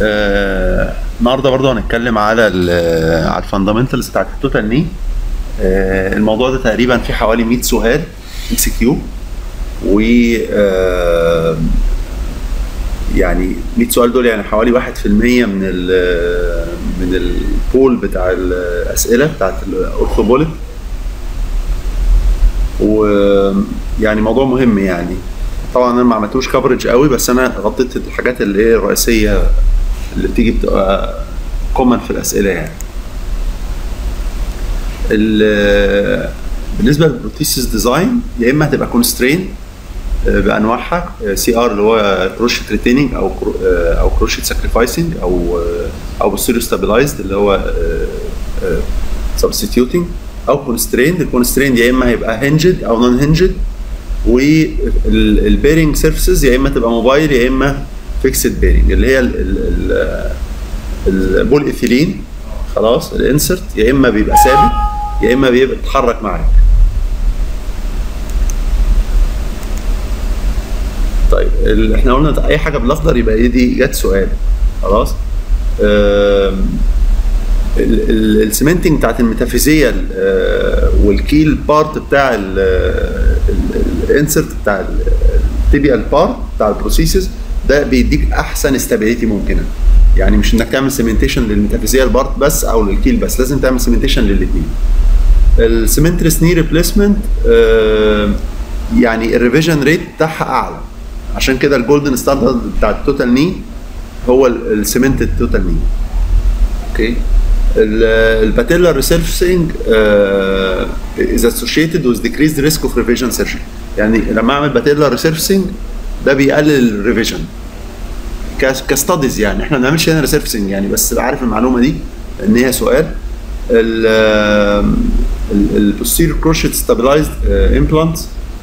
آه، النهارده برضه هنتكلم على ال على الفاندامنتالز بتاعت التوتال ني آه، الموضوع ده تقريبا فيه حوالي 100 سؤال ام سي كيو و آه، يعني 100 سؤال دول يعني حوالي 1% من ال من البول بتاع الاسئله بتاعت الاورثوبوليت ويعني موضوع مهم يعني طبعا انا ما عملتوش كفرج قوي بس انا غطيت الحاجات اللي هي الرئيسيه اللي بتيجي بتبقى كومن في الاسئله يعني ال- بالنسبه للبروتيسيس ديزاين يا اما هتبقى كونسترين بانواعها سي ار اللي هو كروشيت ريتيننج او كرو- او كروشيت ساكريفايسنج او او بوستيريو ستابلايزد اللي هو سبستيتيوتنج او كونستريند الكونستريند يا اما هيبقى هنجد او نون هنجد والبيرنج سيرفيسز يا اما تبقى موبايل يا اما فيكسد بيرنج اللي هي ال- ال- ال- البول ايثيلين خلاص الانسرت يا اما بيبقى ثابت يا اما بيبقى بيتحرك معاك طيب ال- احنا قلنا اي حاجه بالاخضر يبقى هي دي جت سؤال خلاص آم، ال- ال- السيمنتنج بتاعت الميتافيزيال آه، والكيل بارت بتاع الانسرت بتاع التيبيال بارت بتاع البروسيسز ده بيديك احسن استابيليتي ممكنه يعني مش انك تعمل سيمنتيشن للميتافيزيال بارت بس او للكيل بس لازم تعمل سيمنتيشن للاثنين السيمنتريس ني ريبليسمنت يعني الريفيجن ريت بتاعها اعلى عشان كده الجولدن ستاندرد بتاع التوتال ني هو السيمنتد توتال ني اوكي الباتيلر ريسيرفسنج از اسوشيتد with decreased risk of revision surgery يعني لما اعمل باتيلر ريسيرفسنج ده بيقلل الريفيجن كستاديز يعني احنا ما بنعملش هنا ريسيرفسنج يعني بس عارف المعلومه دي ان هي سؤال البوستيريور كروشيت ستابلايزد امبلانت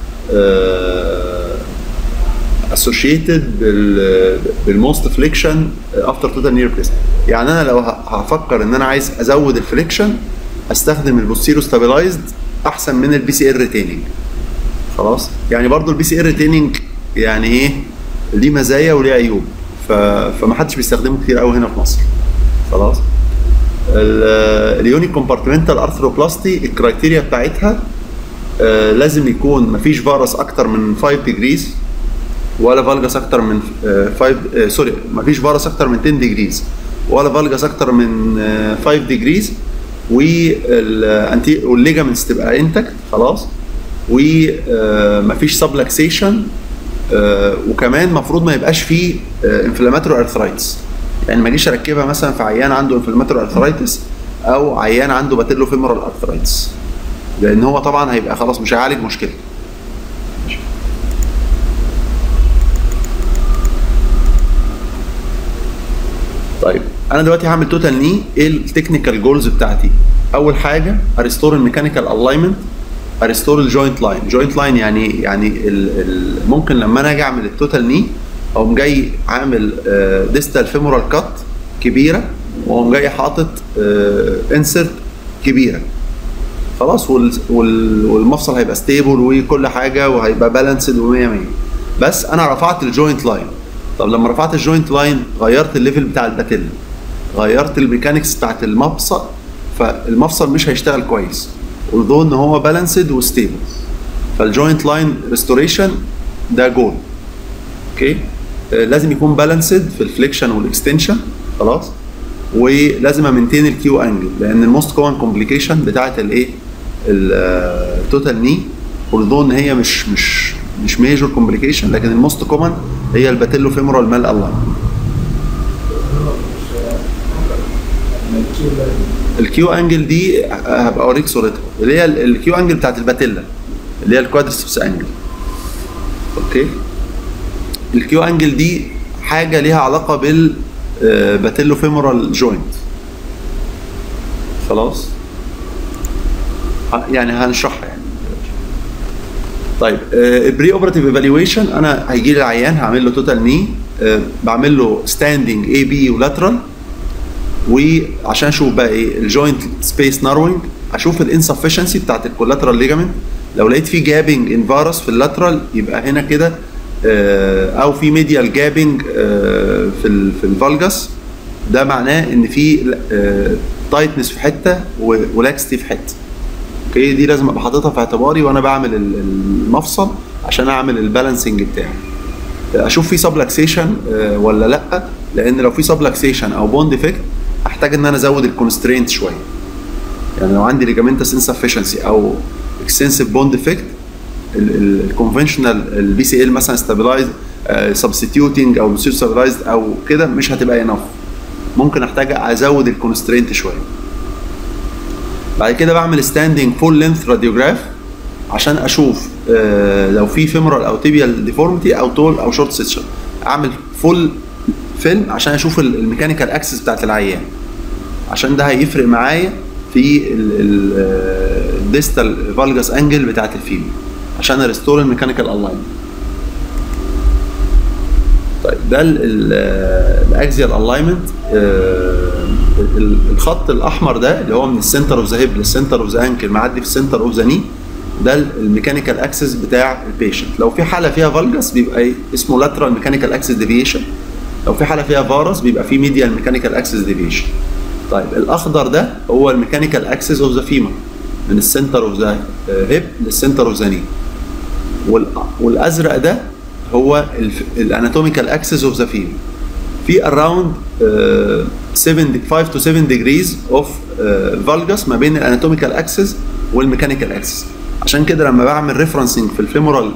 associated بال بالموست فليكشن افتر توتال نير بليس يعني انا لو ه- هفكر ان انا عايز ازود الفليكشن استخدم البوستيرو ستابلايزد احسن من البي سي ار ريتيننج خلاص يعني برضو البي سي ار ريتيننج يعني ايه ليه مزايا وليه عيوب ف... فما حدش بيستخدمه كتير قوي هنا في مصر خلاص اليوني كومبارتمنتال ارثروبلاستي الكرايتيريا بتاعتها آه، لازم يكون مفيش فيروس اكتر من 5 ديجريز ولا فالجاس اكتر من 5 سوري مفيش فيروس اكتر من 10 ديجريز ولا فالجاس اكتر من 5 ديجريز والانتي والليجامنتس تبقى انتكت خلاص ومفيش سبلكسيشن وكمان المفروض ما يبقاش فيه انفلاماتوري ارثرايتس يعني ما اجيش اركبها مثلا في عيان عنده انفلاماتوري ارثرايتس او عيان عنده باتيلو فيمورال ارثرايتس لان هو طبعا هيبقى خلاص مش هيعالج مشكلته طيب انا دلوقتي هعمل توتال ني ايه التكنيكال جولز بتاعتي اول حاجه اريستور الميكانيكال الاينمنت اريستور الجوينت لاين جوينت لاين يعني يعني ال ال ممكن لما انا اجي اعمل التوتال ني اقوم جاي عامل ديستال فيمورال كات كبيره واقوم جاي حاطط انسرت كبيره خلاص وال وال والمفصل هيبقى ستيبل وكل حاجه وهيبقى بالانسد و100 100 بس انا رفعت الجوينت لاين طب لما رفعت الجوينت لاين غيرت الليفل بتاع الباتيلا غيرت الميكانكس بتاعت المفصل فالمفصل مش هيشتغل كويس although ان هو بالانسد وستيبل فالجوينت لاين ريستوريشن ده جول اوكي آه، لازم يكون بالانسد في الفليكشن والاكستنشن خلاص ولازم امنتين الكيو انجل لان الموست كومن كومبليكيشن بتاعت الايه التوتال ني although ان هي مش مش مش ميجور كومبليكيشن لكن الموست كومن هي الباتيلو فيمورال مال الاين الكيو انجل دي هبقى اوريك صورتها اللي هي الكيو انجل بتاعت الباتيلا اللي هي الكوادرسبس انجل اوكي الكيو انجل دي حاجه ليها علاقه بال باتيلو فيمورال جوينت خلاص ه- يعني هنشرحها يعني طيب البري اوبراتيف ايفالويشن انا هيجي لي العيان هعمل له توتال ني بعمل له ستاندنج اي بي ولاترال وعشان اشوف بقى ايه الجوينت سبيس ناروينج اشوف الانسفشنسي بتاعت الكولاترال ليجامنت لو لقيت في جابنج ان فارس في اللاترال يبقى هنا كده آه، او في ميديال جابنج في ال في الفالجاس ده معناه ان في تايتنس في حته ولاكستي في حته اوكي دي لازم ابقى حاططها في اعتباري وانا بعمل ال- المفصل عشان اعمل البالانسنج بتاعي اشوف في سبلكسيشن ولا لا لان لو في سبلكسيشن او بوند افكت احتاج ان انا ازود الكونسترينت شويه يعني لو عندي ليجامنتس انسفشنسي او اكستنسيف بوند افكت الكونفشنال البي سي ال مثلا ستابلايز سبستيوتنج او ستابلايزد او كده مش هتبقى انف ممكن احتاج ازود الكونسترينت شويه بعد كده بعمل ستاندنج فول لينث راديوجراف عشان اشوف آه، لو في فيمورال او تيبيال ديفورميتي او طول او شورت سيكشن اعمل فول فيلم عشان اشوف ال- الميكانيكال اكسس بتاعت العيان عشان ده هيفرق معايا في الديستال فالجاس انجل بتاعت الفيمر عشان اريستور الميكانيكال الاينمنت طيب ده الاكزيال الاينمنت الخط الاحمر ده اللي هو من السنتر اوف ذا هيب للسنتر اوف ذا انكل معدي في السنتر اوف ذا ني ده الميكانيكال اكسس بتاع البيشنت لو في حاله فيها فالجاس بيبقى ايه اسمه لاترال ميكانيكال اكسس ديفيشن لو في حاله فيها فارس بيبقى في ميديال ميكانيكال اكسس ديفيشن طيب الاخضر ده هو الميكانيكال اكسس اوف ذا فيمر من السنتر اوف ذا هيب للسنتر اوف ذا ني والازرق ده هو الاناتوميكال اكسس اوف ذا فيمر في اراوند 7 5 to 7 degrees of فالجاس ما بين الاناتوميكال اكسس والميكانيكال اكسس عشان كده لما بعمل ريفرنسنج في الفيمورال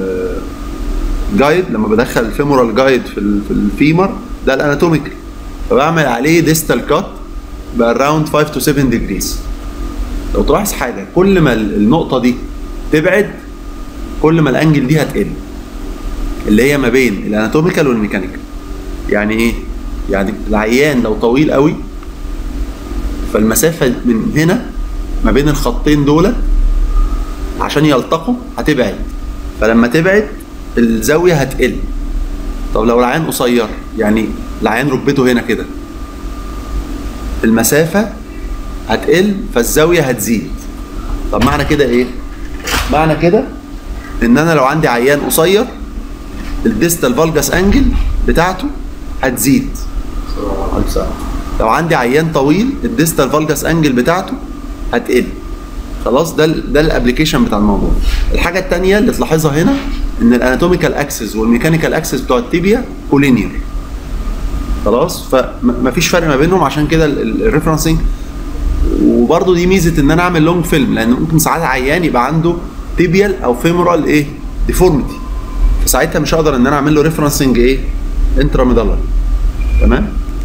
جايد لما بدخل الفيمورال جايد في ال- في الفيمر ده الاناتوميكال فبعمل عليه ديستال كات باراوند 5 to 7 degrees لو تلاحظ حاجه كل ما ال- النقطه دي تبعد كل ما الانجل دي هتقل اللي هي ما بين الاناتوميكال والميكانيكال يعني ايه يعني العيان لو طويل قوي فالمسافه من هنا ما بين الخطين دول عشان يلتقوا هتبعد فلما تبعد الزاويه هتقل طب لو العيان قصير يعني العيان ركبته هنا كده المسافه هتقل فالزاويه هتزيد طب معنى كده ايه معنى كده ان انا لو عندي عيان قصير الديستال فالجاس انجل بتاعته هتزيد لو عندي عيان طويل الديستال فالجاس انجل بتاعته هتقل خلاص ده ال ده الابلكيشن بتاع الموضوع الحاجه الثانيه اللي تلاحظها هنا ان الاناتوميكال اكسس والميكانيكال اكسس بتوع التيبيا كولينير خلاص فمفيش فرق ما بينهم عشان كده الريفرنسنج وبرضه دي ميزه ان انا اعمل لونج فيلم لان ممكن ساعات عيان يبقى عنده تيبيال او فيمورال ايه ديفورميتي فساعتها مش هقدر ان انا اعمل له ريفرنسنج ايه انتراميدالر تمام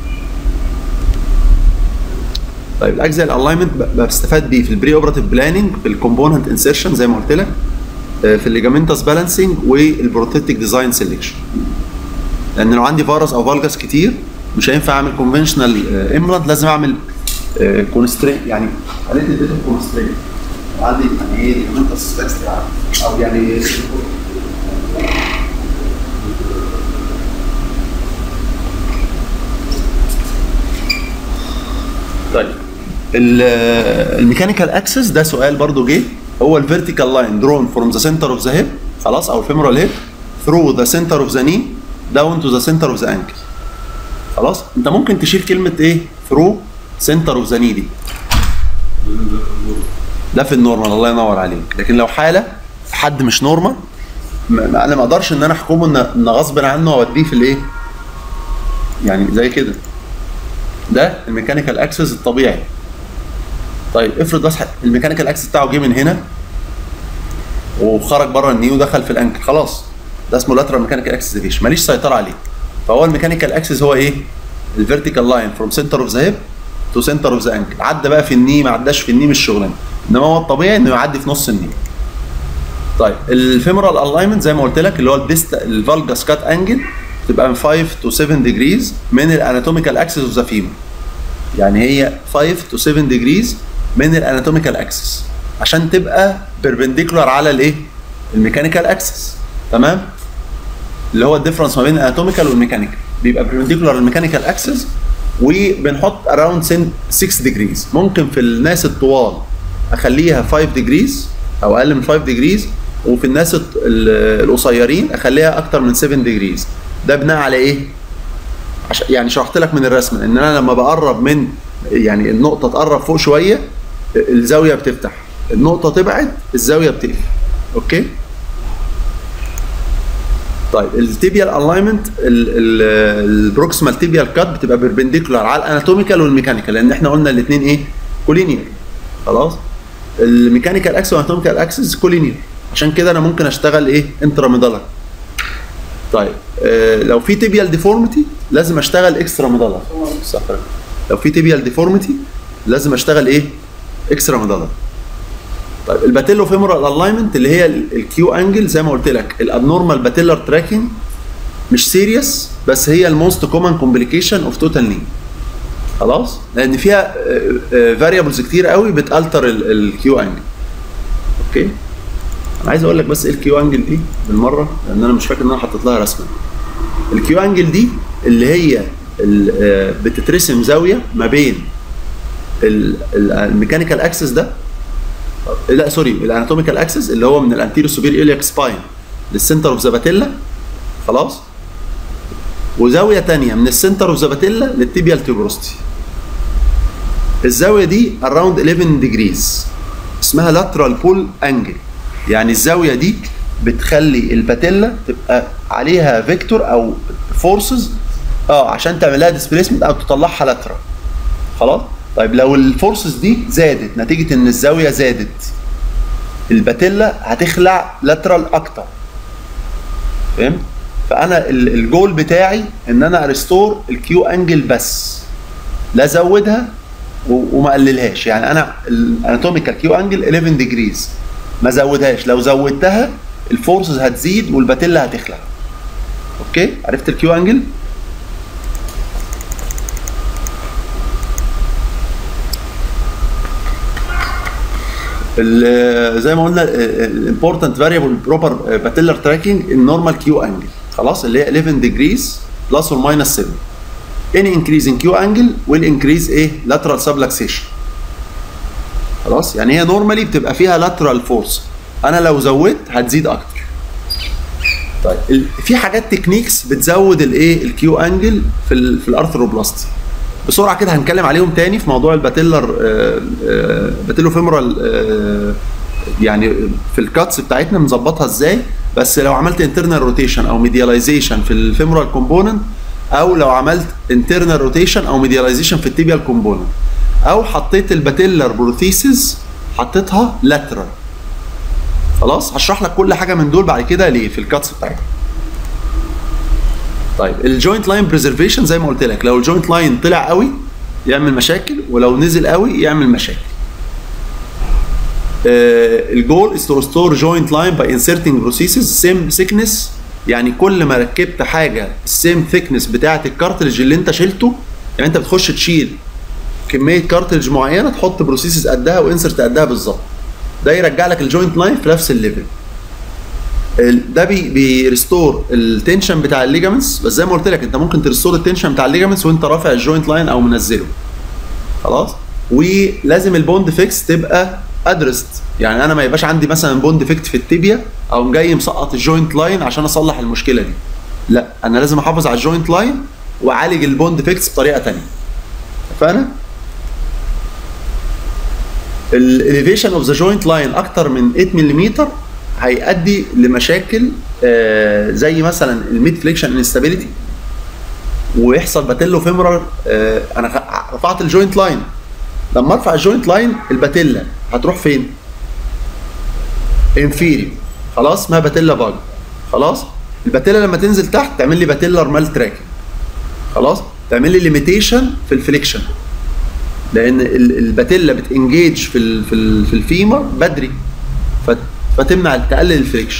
طيب الاجزاء الالاينمنت بستفاد بيه في البري اوبراتيف بلاننج في الكومبوننت انسيرشن زي ما قلت لك آه، في الليجامنتس بالانسنج والبروتيتيك ديزاين سيلكشن لان لو عندي فارس او فالجاس كتير مش هينفع اعمل كونفشنال امبلانت لازم اعمل كونسترين يعني قلت اديته كونسترين عندي يعني ايه ليجامنتس او يعني طيب الميكانيكال اكسس ده سؤال برضو جه هو الفيرتيكال لاين درون فروم ذا سنتر اوف ذا هيب خلاص او الفيمورال هيب ثرو ذا سنتر اوف ذا ني داون تو ذا سنتر اوف ذا انكل خلاص انت ممكن تشيل كلمه ايه ثرو سنتر اوف ذا ني دي ده في النورمال الله ينور عليك لكن لو حاله حد مش نورمال ما- انا ما اقدرش ان انا احكمه ان ان غصب عنه اوديه في الايه يعني زي كده ده الميكانيكال اكسس الطبيعي طيب افرض بس الميكانيكال اكسس بتاعه جه من هنا وخرج بره الني ودخل في الانكل خلاص ده اسمه لاترال ميكانيكال اكسس ديفيشن ماليش سيطره عليه فهو الميكانيكال اكسس هو ايه الفيرتيكال لاين فروم سنتر اوف ذا هيب تو سنتر اوف ذا انكل عدى بقى في الني ما عداش في الني مش شغلانه انما هو الطبيعي انه يعدي في نص الني طيب الفيمورال الاينمنت زي ما قلت لك اللي هو الديست الفالجاس كات انجل تبقى من 5 تو 7 ديجريز من الاناتوميكال اكسس اوف ذا فيمر يعني هي 5 تو 7 ديجريز من الاناتوميكال اكسس عشان تبقى بيربنديكولار على الايه الميكانيكال اكسس تمام اللي هو الديفرنس ما بين الاناتوميكال والميكانيكال بيبقى بيربنديكولار للميكانيكال اكسس وبنحط اراوند 6 ديجريز ممكن في الناس الطوال اخليها 5 ديجريز او اقل من 5 ديجريز وفي الناس الط- ال- القصيرين اخليها اكتر من 7 ديجريز ده بناء على ايه عشان يعني شرحت لك من الرسمه ان انا لما بقرب من يعني النقطه تقرب فوق شويه الزاويه بتفتح النقطه تبعد الزاويه بتقفل اوكي طيب التيبيال الاينمنت البروكسيمال تيبيال كات بتبقى بيربنديكولار على الاناتوميكال والميكانيكال لان احنا قلنا الاثنين ايه كولينير خلاص الميكانيكال اكسس والاناتوميكال اكسس كولينير عشان كده انا ممكن اشتغل ايه انتراميدالر طيب آه لو في تيبيال ديفورميتي لازم اشتغل اكسترا ميدالر صح لو في تيبيال ديفورميتي لازم اشتغل ايه اكسترا ميدالر طيب الباتيلو فيمورال الاينمنت اللي هي الكيو انجل زي ما قلت لك الابنورمال باتيلر تراكنج مش سيريس بس هي الموست كومن كومبليكيشن اوف توتال ني خلاص لان فيها فاريبلز كتير قوي بتالتر الكيو انجل اوكي انا عايز اقول لك بس ايه الكيو انجل دي بالمره لان انا مش فاكر ان انا حطيت لها رسمه الكيو انجل دي اللي هي بتترسم زاويه ما بين الميكانيكال اكسس ده لا سوري الاناتوميكال اكسس اللي هو من الانتيرو سوبير الياك سباين للسنتر اوف زاباتيلا خلاص وزاويه ثانيه من السنتر اوف زاباتيلا للتيبيال تيوبروستي الزاويه دي اراوند 11 ديجريز اسمها لاترال بول انجل يعني الزاويه دي بتخلي الباتيلا تبقى عليها فيكتور او فورسز اه عشان تعمل لها ديسبيسمنت او تطلعها لاترال خلاص طيب لو الفورسز دي زادت نتيجه ان الزاويه زادت الباتيلا هتخلع لاترال اكتر فهمت فانا الجول بتاعي ان انا اريستور الكيو انجل بس لا ازودها وما اقللهاش يعني انا الاناتوميكال كيو انجل 11 ديجريز ما زودهاش لو زودتها الفورسز هتزيد والباتيلا هتخلع اوكي عرفت الكيو انجل زي ما قلنا الامبورتنت فاريبل بروبر باتيلر تراكنج النورمال كيو انجل خلاص اللي هي 11 ديجريز بلس اور ماينس 7 any increase in Q angle will increase ايه lateral subluxation خلاص يعني هي نورمالي بتبقى فيها lateral force انا لو زودت هتزيد اكتر طيب في حاجات تكنيكس بتزود الايه الكيو انجل في ال في الارثروبلاستي بسرعه كده هنتكلم عليهم تاني في موضوع الباتيلر باتيلو فيمورال يعني في الكاتس بتاعتنا بنظبطها ازاي بس لو عملت انترنال روتيشن او ميدياليزيشن في الفيمورال كومبوننت او لو عملت انترنال روتيشن او ميدياليزيشن في التيبيال كومبوننت او حطيت الباتيلر بروثيسز حطيتها لاترال خلاص هشرح لك كل حاجه من دول بعد كده ليه في الكاتس بتاعتنا طيب الجوينت لاين بريزرفيشن زي ما قلت لك لو الجوينت لاين طلع قوي يعمل مشاكل ولو نزل قوي يعمل مشاكل الجول از تو ريستور جوينت لاين باي انسرتنج بروسيسز سيم ثيكنس يعني كل ما ركبت حاجه السيم ثيكنس بتاعه الكارتريج اللي انت شلته يعني انت بتخش تشيل كميه كارتريج معينه تحط بروسيسز قدها وانسرت قدها بالظبط ده يرجع لك الجوينت لاين في نفس الليفل ده بي بيريستور التنشن بتاع الليجامنتس بس زي ما قلت لك انت ممكن تريستور التنشن بتاع الليجامنتس وانت رافع الجوينت لاين او منزله خلاص ولازم البوند فيكس تبقى ادرست يعني انا ما يبقاش عندي مثلا بوند فيكت في التibia او جاي مسقط الجوينت لاين عشان اصلح المشكله دي لا انا لازم احافظ على الجوينت لاين واعالج البوند فيكس بطريقه ثانيه اتفقنا الاليفيشن اوف ذا جوينت لاين اكتر من 8 ملم هيؤدي لمشاكل آه زي مثلا الميد فليكشن انستابيليتي ويحصل باتيلو فيمورال آه انا رفعت الجوينت لاين لما ارفع الجوينت لاين الباتيلا هتروح فين؟ انفيري خلاص اسمها باتيلا باج خلاص الباتيلا لما تنزل تحت تعمل لي باتيلر مال تراك خلاص تعمل لي ليميتيشن في الفليكشن لان الباتيلا بتنجيج في ال في ال في الفيمر بدري فتمنع تقلل الفريكشن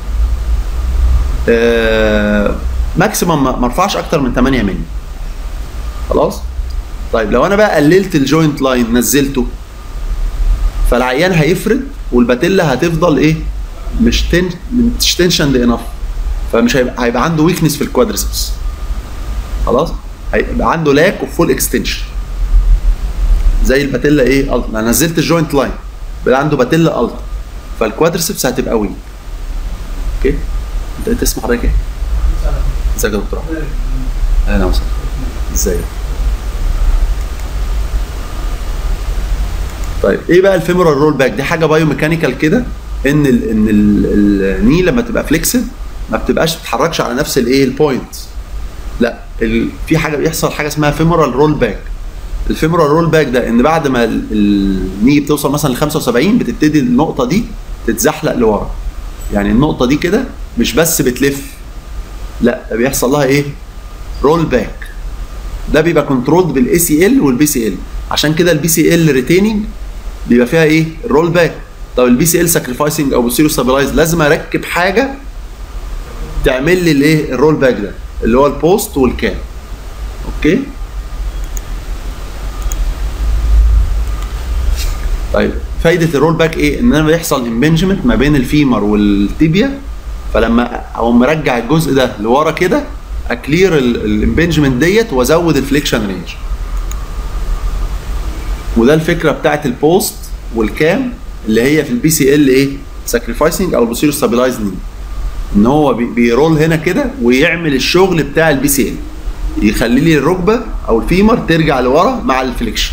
آه ماكسيمم ما ارفعش اكتر من 8 مللي خلاص طيب لو انا بقى قللت الجوينت لاين نزلته فالعيان هيفرد والباتيلا هتفضل ايه مش تن مش تنشند انف فمش هيبقى هيبقى عنده ويكنس في الكوادريسبس خلاص هيبقى عنده لاك اوف فول اكستنشن زي الباتيلا ايه الت انا نزلت الجوينت لاين بقى عنده باتيلا الت فالكوادريسبس هتبقى ويك اوكي انت تسمع حضرتك ايه؟ ازيك يا دكتور اهلا وسهلا ازاي طيب ايه بقى الفيمورال رول باك دي حاجه بايو ميكانيكال كده ان ال ان ال- الني لما تبقى فليكسد ما بتبقاش بتتحركش على نفس الايه البوينت لا ال في حاجه بيحصل حاجه اسمها فيمورال رول باك الفيمورال رول باك ده ان بعد ما ال- الني بتوصل مثلا ل 75 بتبتدي النقطه دي تتزحلق لورا يعني النقطه دي كده مش بس بتلف لا ده بيحصل لها ايه رول باك ده بيبقى كنترولد بالاي سي ال والبي سي ال عشان كده البي سي ال ريتيننج بيبقى فيها ايه الرول باك طب البي سي ال ساكريفايسنج او بوستيريو ستابلايز لازم اركب حاجه تعمل لي الايه الرول باك ده اللي هو البوست والكام اوكي طيب فايده الرول باك ايه ان انا بيحصل امبنجمنت ما بين الفيمر والتيبيا فلما اقوم مرجع الجزء ده لورا كده اكلير الامبنجمنت ديت وازود الفليكشن رينج وده الفكره بتاعت البوست والكام اللي هي في البي سي ال ايه ساكريفايسنج او البوستيريو ستابلايز ني ان هو بي- بيرول هنا كده ويعمل الشغل بتاع البي سي ال يخلي لي الركبه او الفيمر ترجع لورا مع الفليكشن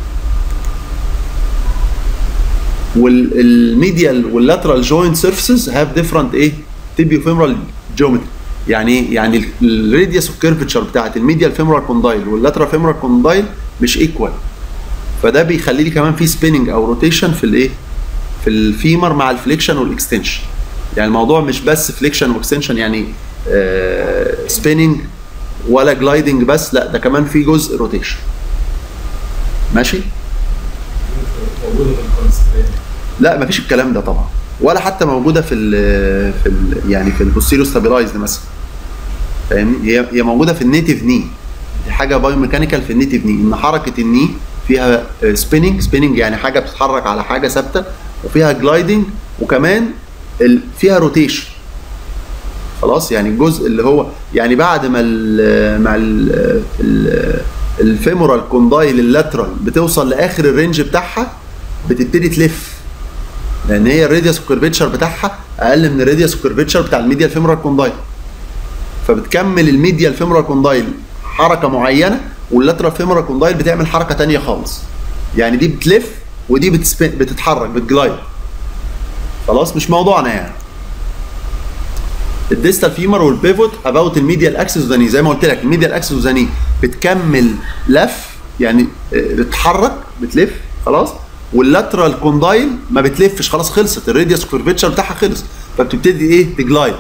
والميديال واللاترال جوينت سيرفيسز هاف ديفرنت ايه تيبيو فيمورال جيومتري يعني ايه يعني الراديوس اوف كيرفتشر بتاعت الميديال فيمورال كوندايل واللاترال فيمورال كوندايل مش ايكوال فده بيخلي لي كمان في سبيننج او روتيشن في الايه في الفيمر مع الفليكشن والاكستنشن يعني الموضوع مش بس فليكشن واكستنشن يعني سبيننج ولا جلايدنج بس لا ده كمان في جزء روتيشن ماشي موجوده في الكونسترين لا مفيش الكلام ده طبعا ولا حتى موجوده في ال في ال يعني في البوستيريو ستابلايزد مثلا فاهمني هي هي موجوده في النيتيف ني دي حاجه بايو ميكانيكال في النيتيف ني ان حركه الني فيها سبيننج سبيننج يعني حاجه بتتحرك على حاجه ثابته وفيها جلايدنج وكمان ال- فيها روتيشن خلاص يعني الجزء اللي هو يعني بعد ما ال مع ال ال الفيمورال كوندايل اللاترال بتوصل لاخر الرينج بتاعها بتبتدي تلف لان هي الراديوس كيرفيتشر بتاعها اقل من الراديوس كيرفيتشر بتاع الميديال فيمورال كوندايل فبتكمل الميديال فيمورال كوندايل حركه معينه واللاترال فيمورال كوندايل بتعمل حركه تانية خالص يعني دي بتلف ودي بتسبين بتتحرك بتجلايد خلاص مش موضوعنا يعني الديستال فيمر والبيفوت اباوت الميديال اكسس وذاني زي ما قلت لك الميديال اكسس وذاني بتكمل لف يعني آه، بتتحرك بتلف خلاص واللاترال كوندايل ما بتلفش خلاص خلصت الراديوس كيرفيتشر بتاعها خلص فبتبتدي ايه تجلايد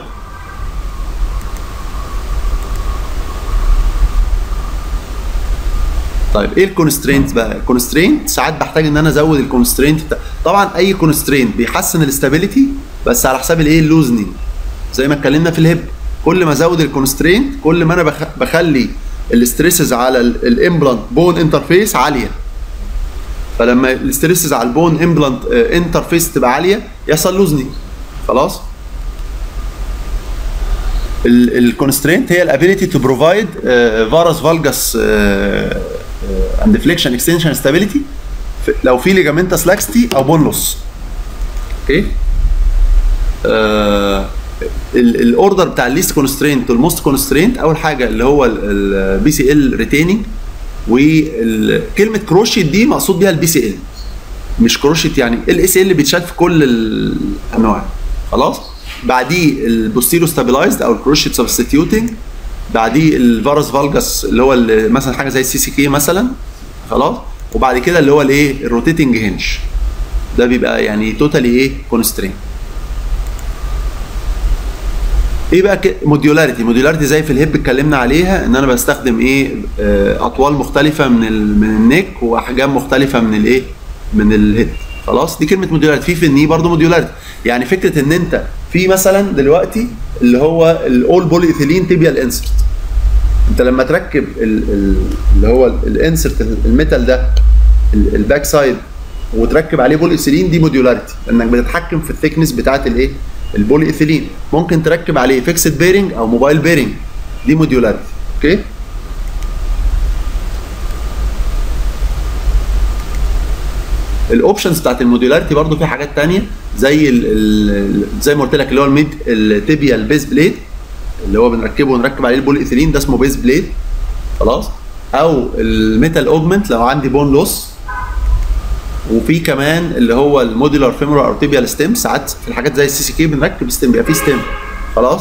طيب ايه الكونسترينت بقى الكونسترينت ساعات بحتاج ان انا ازود الكونسترينت بتاع طبعا اي كونسترينت بيحسن الاستابيليتي بس على حساب الايه اللوزنينج زي ما اتكلمنا في الهيب كل ما ازود الكونسترينت كل ما انا بخ- بخلي الاستريسز على الامبلانت بون انترفيس عاليه فلما الاستريسز على البون امبلانت انترفيس تبقى عاليه يحصل لوزنينج خلاص الكونسترينت هي الابيليتي تو بروفايد فارس فالجاس اند فليكشن اكستنشن ستابيليتي لو في ليجامنتس لاكستي او بون لوس اوكي الاوردر بتاع الليست كونسترينت والموست كونسترينت اول حاجه اللي هو البي سي ال ريتيننج وكلمه كروشيت دي مقصود بيها البي سي ال مش كروشيت يعني الاس ال بيتشال في كل الانواع خلاص بعديه البوستيرو ستابلايزد او الكروشيت سبستيوتنج بعديه الفارس فالجاس اللي هو ال- مثلا حاجه زي السي سي كي مثلا خلاص وبعد كده اللي هو الايه الروتيتنج هنج ده بيبقى يعني توتالي ايه كونسترين ايه بقى موديولاريتي موديولاريتي زي في الهيب اتكلمنا عليها ان انا بستخدم ايه آه، اطوال مختلفه من ال من النك واحجام مختلفه من الايه من الهيد خلاص دي كلمه موديولاريتي في في الني برضه موديولاريتي يعني فكره ان انت في مثلا دلوقتي اللي هو الاول بولي ايثيلين تيبيال انسرت انت لما تركب ال- ال- اللي هو الانسرت الميتال ده ال- الباك سايد وتركب عليه بولي ايثيلين دي موديولاريتي لانك بتتحكم في الثيكنس بتاعت الايه البولي ايثيلين ممكن تركب عليه فيكسد بيرنج او موبايل بيرنج دي موديولاريتي اوكي الاوبشنز بتاعت الموديولاريتي برضو في حاجات تانية زي ال ال زي ما قلت لك اللي هو الميد التيبيال بيز بليد اللي هو بنركبه ونركب عليه البولي ايثيلين ده اسمه بيز بليد خلاص او الميتال اوجمنت لو عندي بون لوس وفي كمان اللي هو الموديولار فيمورال ارتيبيال ستيم ساعات في الحاجات زي السي سي كي بنركب ستيم بيبقى في ستيم خلاص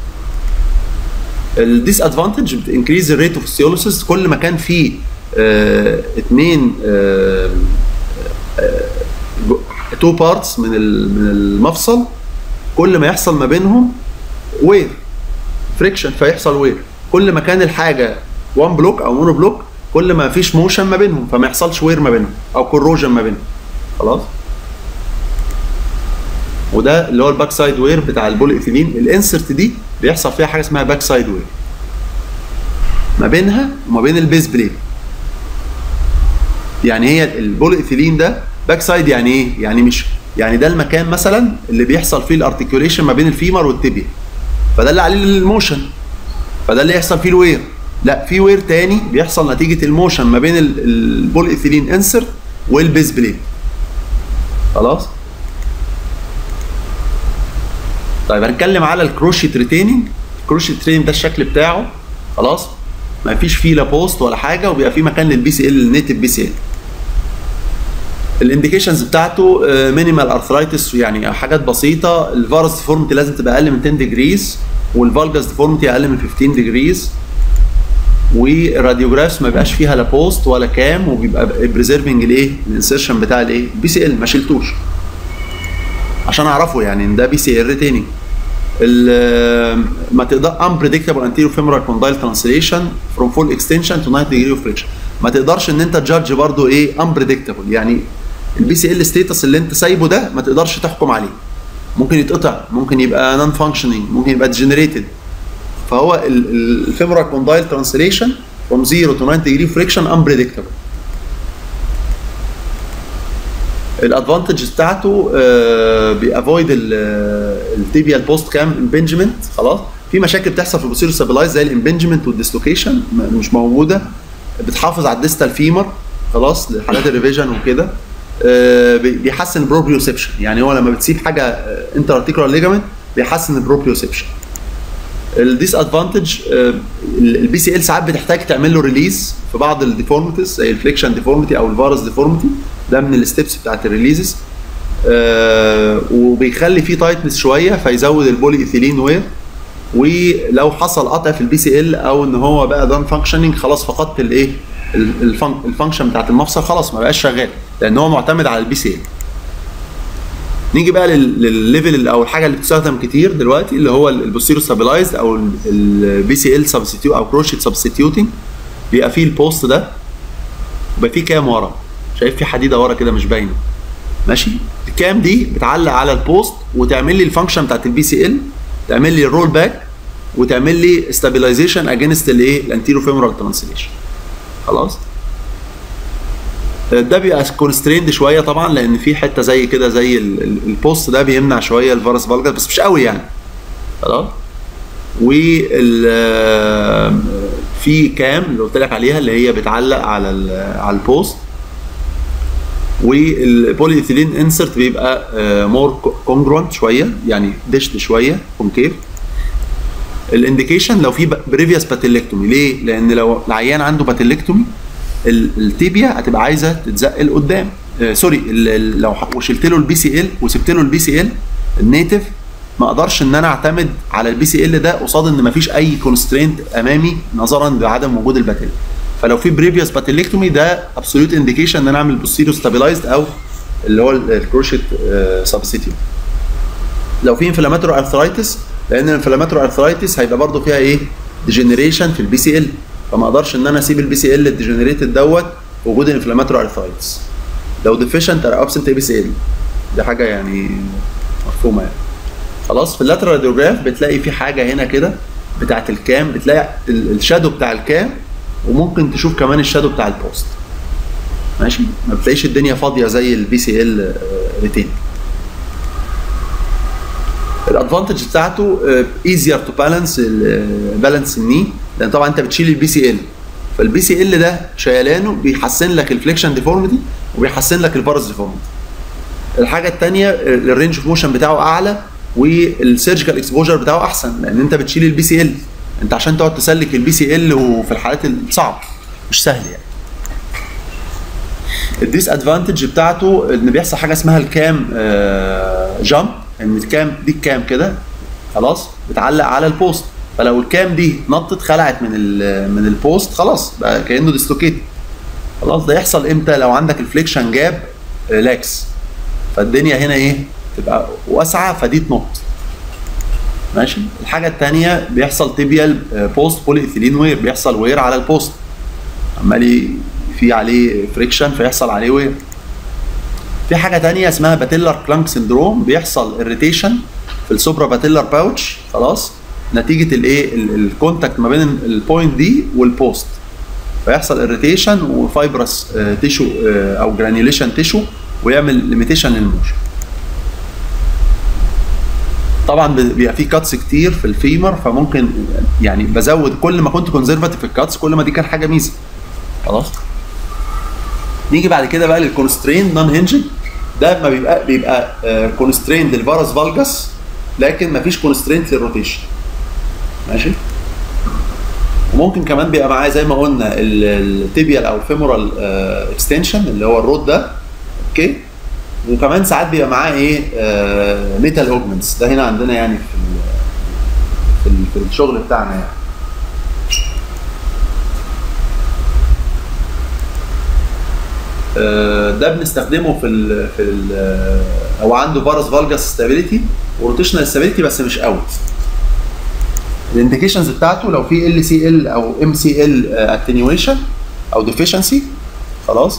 الديس ادفانتج بتنكريز الريت اوف ستيولوسيس كل ما كان في آه اثنين آه تو بارتس من ال- من المفصل كل ما يحصل ما بينهم وير فريكشن فيحصل وير كل ما كان الحاجه وان بلوك او مونو بلوك كل ما فيش موشن ما بينهم فما يحصلش وير ما بينهم او كوروجن ما بينهم خلاص وده اللي هو الباك سايد وير بتاع البولي ايثيلين الانسرت دي بيحصل فيها حاجه اسمها باك سايد وير ما بينها وما بين البيز بليت يعني هي البولي ايثيلين ده باك سايد يعني ايه يعني مش يعني ده المكان مثلا اللي بيحصل فيه الارتكيوليشن ما بين الفيمر والتibia فده اللي عليه الموشن فده اللي يحصل فيه الوير لا في وير تاني بيحصل نتيجه الموشن ما بين البول ايثيلين انسرت والبيز بليت خلاص طيب هنتكلم على الكروشيت ريتيننج الكروشيت ريتيننج ده الشكل بتاعه خلاص ما فيش فيه لا بوست ولا حاجه وبيبقى فيه مكان للبي سي ال النيتف بي سي ال الانديكيشنز بتاعته مينيمال ارثرايتس يعني حاجات بسيطه الفارس ديفورمتي لازم تبقى اقل من 10 ديجريز والفالجاس ديفورمتي اقل من 15 ديجريز والراديوجرافز ما بيبقاش فيها لا بوست ولا كام وبيبقى بريزيرفنج الايه الانسرشن بتاع الايه بي سي ال ما شلتوش عشان اعرفه يعني ان ده بي سي ال ريتيننج ما تقدر unpredictable anterior femoral condyle translation from full extension to 90 degree of friction ما تقدرش ان انت تجادج برضو ايه unpredictable يعني البي سي ال ستيتس اللي انت سايبه ده ما تقدرش تحكم عليه ممكن يتقطع ممكن يبقى نون فانكشنينج ممكن يبقى ديجنريتد فهو الفيمورال كوندايل ترانسليشن from 0 to 90 degree friction unpredictable الادفانتج بتاعته بيافويد التيبيال بوست كام امبنجمنت خلاص في مشاكل بتحصل في البوستيريور ستابلايز زي الامبنجمنت والديسلوكيشن مش موجوده بتحافظ على الديستال فيمر خلاص لحالات الريفيجن وكده آه، بي- بيحسن البروبريوسبشن يعني هو لما بتسيب حاجه انتر ارتيكولار ليجامنت بيحسن البروبريوسبشن الديس ادفانتج البي سي ال ساعات بتحتاج تعمل له ريليز في بعض الديفورميتيز زي الفليكشن ديفورميتي او الفارس ديفورميتي ده من الستبس بتاعت الريليزز آه، وبيخلي فيه تايتنس شويه فيزود البولي ايثيلين وير ولو حصل قطع في البي سي ال او ان هو بقى دان فانكشننج خلاص فقدت الايه الفانكشن بتاعت المفصل خلاص ما بقاش شغال لان هو معتمد على البي سي ال نيجي بقى لل- للليفل او الحاجه اللي بتستخدم كتير دلوقتي اللي هو البوستيرو ستابلايزد او البي سي ال سبستيوت او كروشيت سبستيوتنج بيبقى فيه البوست ده وبيبقى فيه كام ورا شايف في حديده ورا كده مش باينه ماشي الكام دي بتعلق على البوست وتعمل لي الفانكشن بتاعت البي سي ال تعمل لي الرول باك وتعمل لي ستابلايزيشن اجينست الايه الانتيرو فيمورال ترانسليشن خلاص ده بيبقى كونستريند شويه طبعا لان في حته زي كده زي ال- ال- البوست ده بيمنع شويه الفارس فالجاس بس مش قوي يعني خلاص وال في كام اللي قلت لك عليها اللي هي بتعلق على ال- على البوست والبوليثيلين انسرت بيبقى مور كونجرونت شويه يعني ديشت شويه كونكيف الانديكيشن لو في بريفيوس باتيلكتومي ليه؟ لان لو العيان عنده باتيلكتومي ال- التيبيا هتبقى عايزه تتزق لقدام آه سوري ال- ال- لو ح- وشلت له البي سي ال وسبت له البي سي ال النيتف ما اقدرش ان انا اعتمد على البي سي ال ده قصاد ان ما فيش اي كونسترينت امامي نظرا لعدم وجود الباتيل فلو في بريفيوس باتيلكتومي ده ابسوليوت انديكيشن ان انا اعمل بوستيريو ستابلايزد او اللي هو الكروشيت سبستيتيوت لو في انفلاماتوري ارثرايتس لان الانفلاماتوري ارثرايتس هيبقى برضو فيها ايه ديجنريشن في البي سي ال فما اقدرش ان انا اسيب البي سي ال الديجنريتد دوت في وجود الانفلاماتوري ارثرايتس لو ديفيشنت او ابسنت بي سي ال دي حاجه يعني مفهومه يعني خلاص في اللاترال راديوجراف بتلاقي في حاجه هنا كده بتاعت الكام بتلاقي ال- الشادو بتاع الكام وممكن تشوف كمان الشادو بتاع البوست ماشي ما بتلاقيش الدنيا فاضيه زي البي سي ال ريتين الادفانتج بتاعته ايزير تو بالانس بالانس الني لان طبعا انت بتشيل البي سي ال فالبي سي ال ده شيلانه بيحسن لك الفليكشن ديفورميتي وبيحسن لك البارس ديفورميتي الحاجه الثانيه الرينج اوف موشن بتاعه اعلى والسيرجيكال اكسبوجر بتاعه احسن لان انت بتشيل البي سي ال انت عشان تقعد تسلك البي سي ال وفي الحالات الصعب مش سهل يعني الديس ادفانتج بتاعته ان بيحصل حاجه اسمها الكام جامب ان الكام دي الكام كده خلاص بتعلق على البوست فلو الكام دي نطت خلعت من ال من البوست خلاص بقى كانه ديسلوكيت خلاص ده يحصل امتى لو عندك الفليكشن جاب لاكس فالدنيا هنا ايه تبقى واسعه فدي تنط ماشي الحاجه الثانيه بيحصل تيبيال بوست بولي ايثيلين وير بيحصل وير على البوست عمال ي- في عليه فريكشن فيحصل عليه وير في حاجه تانية اسمها باتيلر كلانك سندروم بيحصل اريتيشن في السوبرا باتيلر باوتش خلاص نتيجه الايه ال- الكونتاكت ما بين البوينت دي والبوست فيحصل اريتيشن وفايبرس تيشو او جرانيوليشن تيشو ويعمل ليميتيشن للموشن طبعا ب- بيبقى في كاتس كتير في الفيمر فممكن يعني بزود كل ما كنت كونزرفاتيف في الكاتس كل ما دي كان حاجه ميزه خلاص نيجي بعد كده بقى للكونسترين نون هنجد ده ما بيبقى بيبقى كونسترين للفارس فالجاس لكن ما فيش كونسترين للروتيشن ماشي وممكن كمان بيبقى معاه زي ما قلنا التيبيال او الفيمورال اكستنشن اللي هو الرود ده اوكي وكمان ساعات بيبقى معاه ايه ميتال اوجمنتس ده هنا عندنا يعني في ال في, ال في الشغل بتاعنا يعني آه، ده بنستخدمه في ال في ال او عنده فارس فالجاس ستابيليتي وروتيشنال ستابيليتي بس مش قوي الانديكيشنز بتاعته لو في ال سي ال او ام سي ال اتنيويشن او ديفيشنسي خلاص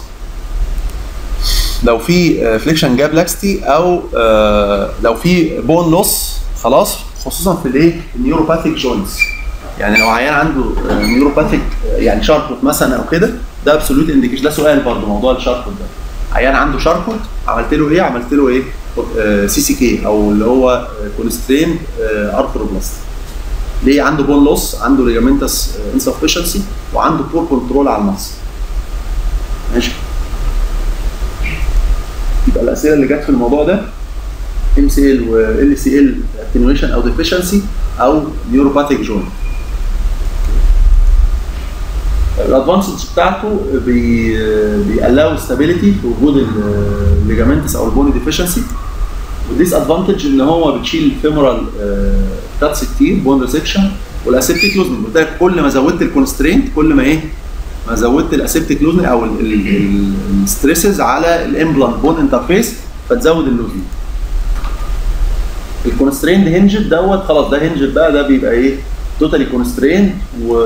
لو في فليكشن جاب لاكستي او آه، لو في بون لوس خلاص خصوصا في الايه النيوروباثيك جوينتس يعني لو عيان عنده نيوروباثيك يعني شاركوت مثلا او كده ده ابسولوت انديكيشن ده سؤال برضه موضوع الشاركوت ده عيان عنده شاركوت عملت له ايه عملت له ايه سي سي كي او اللي هو كوليسترين ارثروبلاست ليه عنده بون لوس عنده ليجامنتس انسفشنسي وعنده بور كنترول على المصل ماشي يبقى الاسئله اللي جت في الموضوع ده ام سي ال وال سي ال اتنيويشن او ديفيشنسي او نيوروباثيك جوينت الادفانسز بتاعته بي بيقلقوا ستابيليتي في وجود الليجامنتس او البوني ديفيشنسي وديس ادفانتج ان هو بتشيل فيمورال كاتس كتير بون ريسكشن والاسيبتيك لوزنج قلت لك كل ما زودت الكونسترينت كل ما ايه ما زودت الاسيبتيك لوزنج او الستريسز على الامبلانت بون انترفيس فتزود اللوزنج الكونستريند هنجد دوت خلاص ده هنجد بقى ده بيبقى ايه توتالي كونستريند و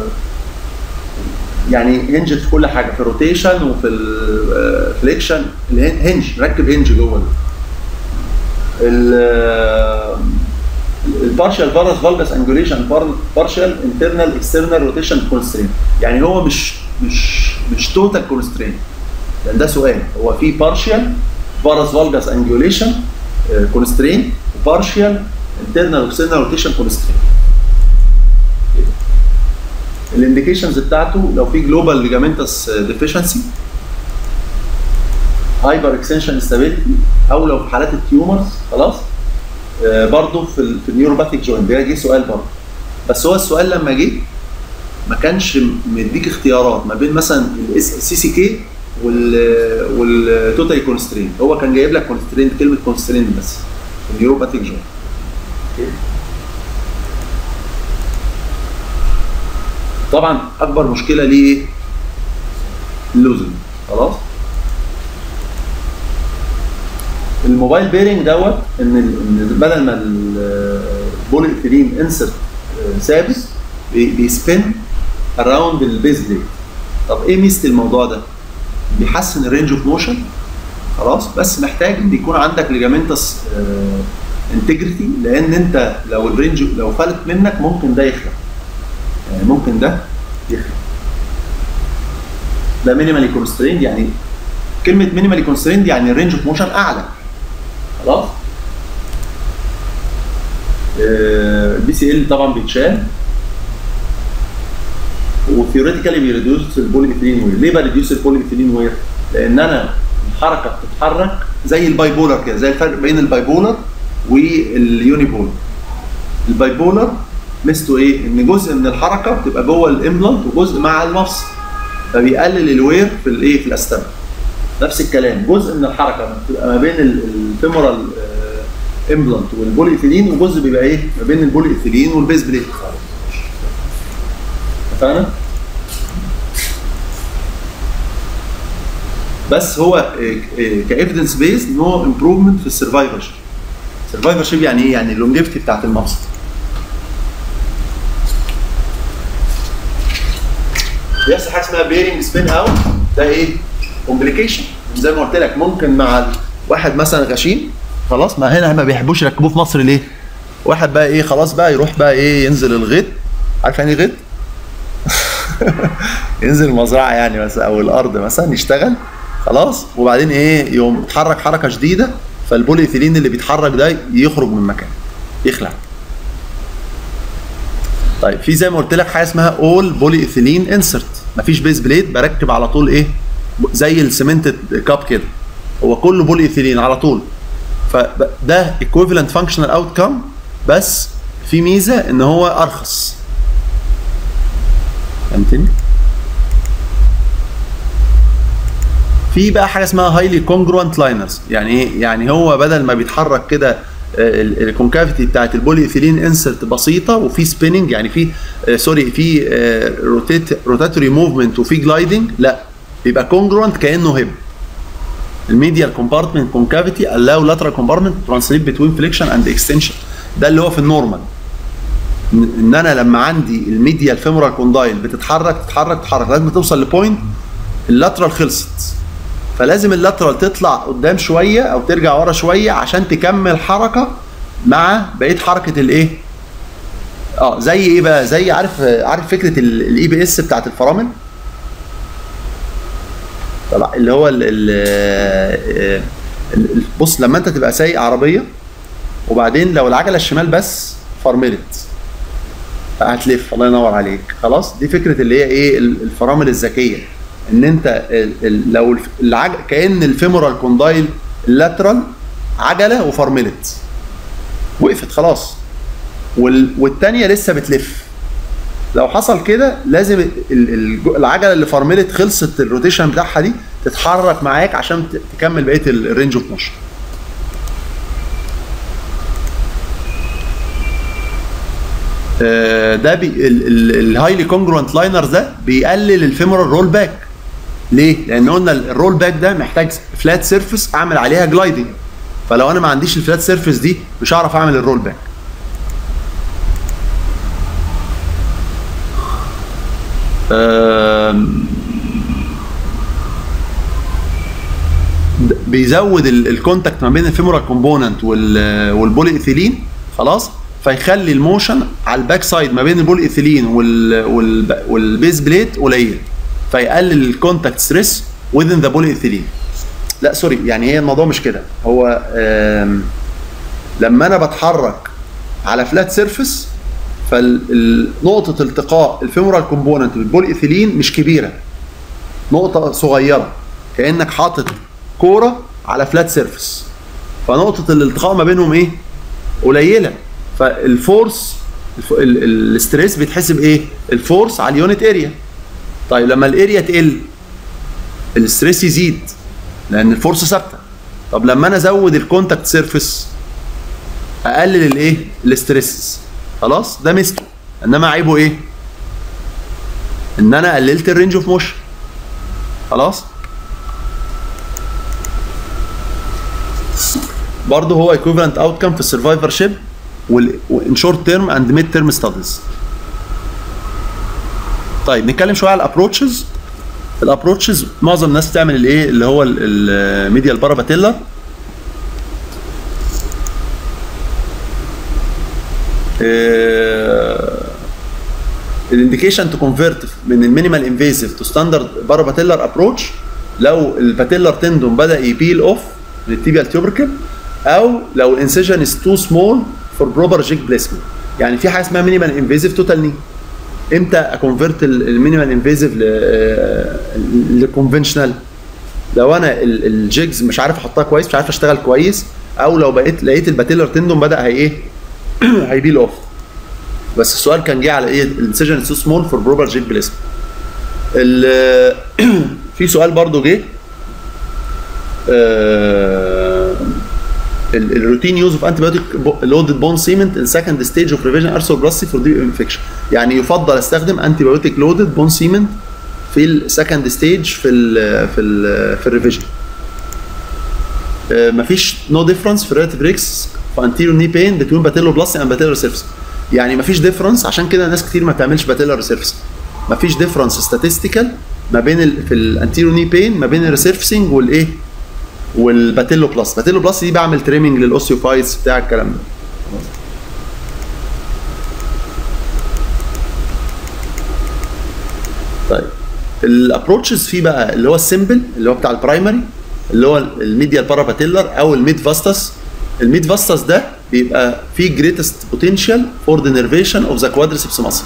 يعني هنجد في كل حاجه في الروتيشن وفي الفليكشن الهنج ركب هنج جوه البارشال فارس فالجاس انجوليشن بارشال انترنال اكسترنال روتيشن كونسترين يعني هو مش مش مش توتال كونسترين لان ده سؤال هو في بارشال فارس فالجاس انجوليشن كونسترين وبارشال انترنال اكسترنال روتيشن كونسترين الانديكيشنز بتاعته لو في جلوبال ليجامنتس ديفيشنسي هايبر اكستنشن ستابيليتي او لو في حالات التيومرز خلاص آه برضه في ال في النيوروباثيك جوينت ده جه سؤال برضه بس هو السؤال لما جه ما كانش مديك اختيارات ما بين مثلا السي سي كي وال والتوتال كونسترين هو كان جايب لك كونسترين كلمه كونسترين بس في النيوروباثيك جوينت طبعا اكبر مشكله ليه ايه؟ اللوزن خلاص الموبايل بيرنج دوت ان ان بدل ما البولي ايثيلين انسرت ثابت بيسبن اراوند البيز بليت طب ايه ميزه الموضوع ده؟ بيحسن الرينج اوف موشن خلاص بس محتاج ان يكون عندك ليجامنتس انتجريتي لان انت لو الرينج لو فلت منك ممكن ده يخلع يعني ممكن ده يخلع ده مينيمالي كونستريند يعني كلمه مينيمالي كونستريند يعني الرينج اوف موشن اعلى خلاص البي سي ال طبعا بيتشال وثيوريتيكالي بيريديوس البولي ايثيلين وير ليه بريديوس البولي ايثيلين وير؟ لان انا الحركه بتتحرك زي الباي بولر كده زي الفرق بين الباي بولر واليوني بولر الباي بولر ميزته ايه؟ ان جزء من الحركه بتبقى جوه الامبلانت وجزء مع المفصل فبيقلل الوير في الايه في الاستمر نفس الكلام جزء من الحركه بتبقى ما بين الفيمورال امبلانت والبولي ايثيلين وجزء بيبقى ايه ما بين البولي ايثيلين والبيز بليت اتفقنا؟ بس هو كايفيدنس بيز نو امبروفمنت في السرفايفر شيب السرفايفر شيب يعني ايه؟ يعني اللونجيفيتي بتاعت المفصل بيحصل حاجه اسمها بيرنج سبين اوت ده ايه؟ كومبليكيشن زي ما قلت لك ممكن مع واحد مثلا غشيم خلاص ما هنا ما بيحبوش يركبوه في مصر ليه؟ واحد بقى ايه خلاص بقى يروح بقى ايه ينزل الغيط عارف يعني ايه غيط؟ ينزل المزرعه يعني مثلا او الارض مثلا يشتغل خلاص وبعدين ايه يقوم يتحرك حركه شديده فالبولي ايثيلين اللي بيتحرك ده يخرج من مكانه يخلع طيب في زي ما قلت لك حاجه اسمها اول بولي ايثيلين انسرت مفيش بيز بليد بركب على طول ايه زي السيمنتد كاب كده هو كله بولي ايثيلين على طول فده ايكويفالنت فانكشنال اوت كام بس في ميزه ان هو ارخص فهمتني؟ في بقى حاجه اسمها هايلي كونجروانت لاينرز يعني ايه؟ يعني هو بدل ما بيتحرك كده الكونكافيتي بتاعت البولي ايثيلين انسرت بسيطه وفي سبيننج يعني في سوري في روتاتوري موفمنت وفي جلايدنج لا بيبقى كونجروانت كانه هيب الميديال كومبارتمنت كونكافيتي allow lateral compartment translate between flexion and extension ده اللي هو في النورمال ان انا لما عندي الميديال فيمورال كوندايل بتتحرك تتحرك تتحرك لازم توصل لبوينت اللاترال خلصت فلازم اللاترال تطلع قدام شويه او ترجع ورا شويه عشان تكمل حركه مع بقيه حركه الايه؟ اه زي ايه بقى؟ زي عارف عارف فكره الاي بي اس بتاعت الفرامل؟ طبعا اللي هو ال ال بص لما انت تبقى سايق عربيه وبعدين لو العجله الشمال بس فرملت هتلف الله ينور عليك خلاص دي فكره اللي هي ايه الفرامل الذكيه ان انت لو العج... كان الفيمورال كوندايل اللاترال عجله وفرملت وقفت خلاص وال... والثانيه لسه بتلف لو حصل كده لازم العجله اللي فرملت خلصت الروتيشن بتاعها دي تتحرك معاك عشان تكمل بقيه الرينج اوف موشن ده الهايلي كونجرونت لاينر ده بيقلل الفيمورال رول باك ليه؟ لان قلنا الرول باك ده محتاج فلات سيرفيس اعمل عليها جلايدنج فلو انا ما عنديش الفلات سيرفيس دي مش هعرف اعمل الرول باك بيزود الكونتاكت ما بين الفيمورال كومبوننت والبولي ايثيلين خلاص فيخلي الموشن على الباك سايد ما بين البولي ايثيلين والبيز بليت قليل فيقلل الكونتاكت ستريس within ذا بولي ايثيلين لا سوري يعني هي الموضوع مش كده هو لما انا بتحرك على فلات سيرفيس فنقطة التقاء الفيمورال كومبوننت بالبولي ايثيلين مش كبيرة نقطة صغيرة كأنك حاطط كورة على فلات سيرفيس فنقطة الالتقاء ما بينهم ايه؟ قليلة فالفورس الاستريس بيتحسب ايه؟ الفورس على اليونت اريا طيب لما الاريا تقل الاستريس يزيد لان الفورس ثابته طب لما انا ازود الكونتاكت سيرفيس اقلل الايه؟ الاستريسز خلاص ده ميزته انما عيبه ايه؟ ان انا قللت الرينج اوف موشن خلاص برضه هو equivalent outcome في السرفايفر شيب وان شورت تيرم اند ميد تيرم ستاديز طيب نتكلم شويه على الابروتشز الابروتشز معظم الناس بتعمل الايه اللي هو الميديال باراباتيلر الانديكيشن تو كونفيرت من المينيمال انفيسيف تو ستاندرد باراباتيلر ابروتش لو الباتيلر تندون بدا يبيل اوف للتيبيال تيوبركل او لو الانسيجن از تو سمول فور بروبر جيك بليسمنت يعني في حاجه اسمها مينيمال انفيسيف توتال ني امتى اكونفيرت المينيمال انفيسيف لكونفنشنال لو انا الجيجز مش عارف احطها كويس مش عارف اشتغل كويس او لو بقيت لقيت الباتيلر تندون بدا هي ايه هيبيل اوف بس السؤال كان جه على ايه الانسجن تو سمول فور بروبر جيت بليسمنت في سؤال برضو جه الروتين يوز اوف انتي بايوتيك لودد بون سيمنت ان سكند ستيج اوف ريفيجن ارثروبلاستي فور ديب انفكشن يعني يفضل استخدم انتي بايوتيك لودد بون سيمنت في السكند ستيج في ال في ال في الريفيجن مفيش نو ديفرنس في ريلاتيف ريكس في انتيريور ني بين بتوين باتيلو بلاستي اند باتيلو سيرفس يعني مفيش ديفرنس عشان كده ناس كتير ما بتعملش باتيلر سيرفس مفيش ديفرنس ستاتستيكال ما بين ال في الانتيريور ني بين ما بين الريسيرفسنج والايه والباتيلو بلس باتيلو بلس دي بعمل تريمنج للاوسيوفايتس بتاع الكلام ده طيب الابروتشز فيه بقى اللي هو السيمبل اللي هو بتاع البرايمري اللي هو الميديال باراباتيلر او الميد فاستس الميد فاستس ده بيبقى فيه جريتست بوتنشال فور ذا نيرفيشن اوف ذا كوادريسبس ماسل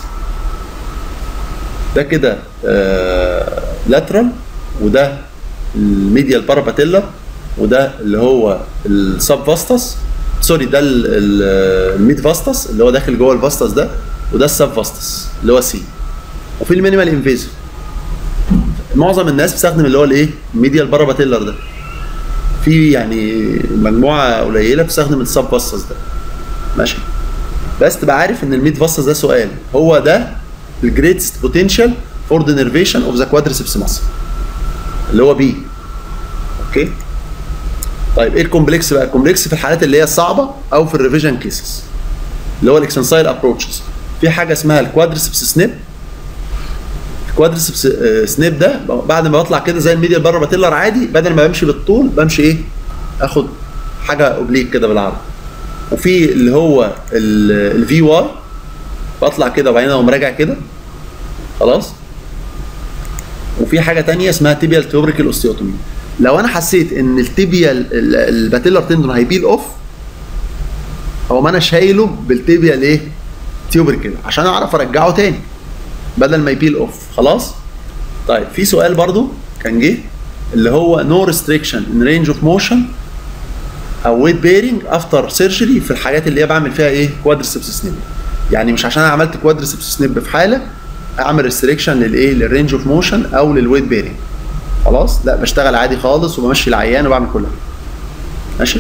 ده كده لاترال وده الميديال باراباتيلر وده اللي هو السب فاستس سوري ده الميد فاستس اللي هو داخل جوه الفاستس ده وده السب فاستس اللي هو سي وفي المينيمال انفيزيف معظم الناس بتستخدم اللي هو الايه الميديال باراباتيلر ده في يعني مجموعه قليله بتستخدم السب فاستس ده ماشي بس تبقى عارف ان الميد فاستس ده سؤال هو ده الجريتست بوتنشال فور ذا نيرفيشن اوف ذا كوادريسبس ماسل اللي هو بي اوكي طيب ايه الكومبلكس بقى الكومبلكس في الحالات اللي هي الصعبه او في الريفيجن كيسز اللي هو الاكسنسايل ابروتشز في حاجه اسمها الكوادريسبس سنيب الكوادريسبس سنيب ده بعد ما بطلع كده زي الميديا بره باتيلر عادي بدل ما بمشي بالطول بمشي ايه اخد حاجه اوبليك كده بالعرض وفي اللي هو الفي واي بطلع كده وبعدين اقوم راجع كده خلاص وفي حاجه تانية اسمها تيبيال تيوبريكال اوستيوتومي لو انا حسيت ان التيبيال الباتيلر تندون هيبيل اوف هو ما انا شايله بالتيبيال ايه تيوبريكال عشان اعرف ارجعه تاني بدل ما يبيل اوف خلاص طيب في سؤال برضو كان جه اللي هو نو ريستريكشن ان رينج اوف موشن او ويت بيرنج افتر سيرجري في الحاجات اللي هي بعمل فيها ايه كوادريسبس سنيب يعني مش عشان انا عملت كوادريسبس سنيب في حاله اعمل ريستريكشن للايه للرينج اوف موشن او للويت بيرنج خلاص لا بشتغل عادي خالص وبمشي العيان وبعمل كل حاجه ماشي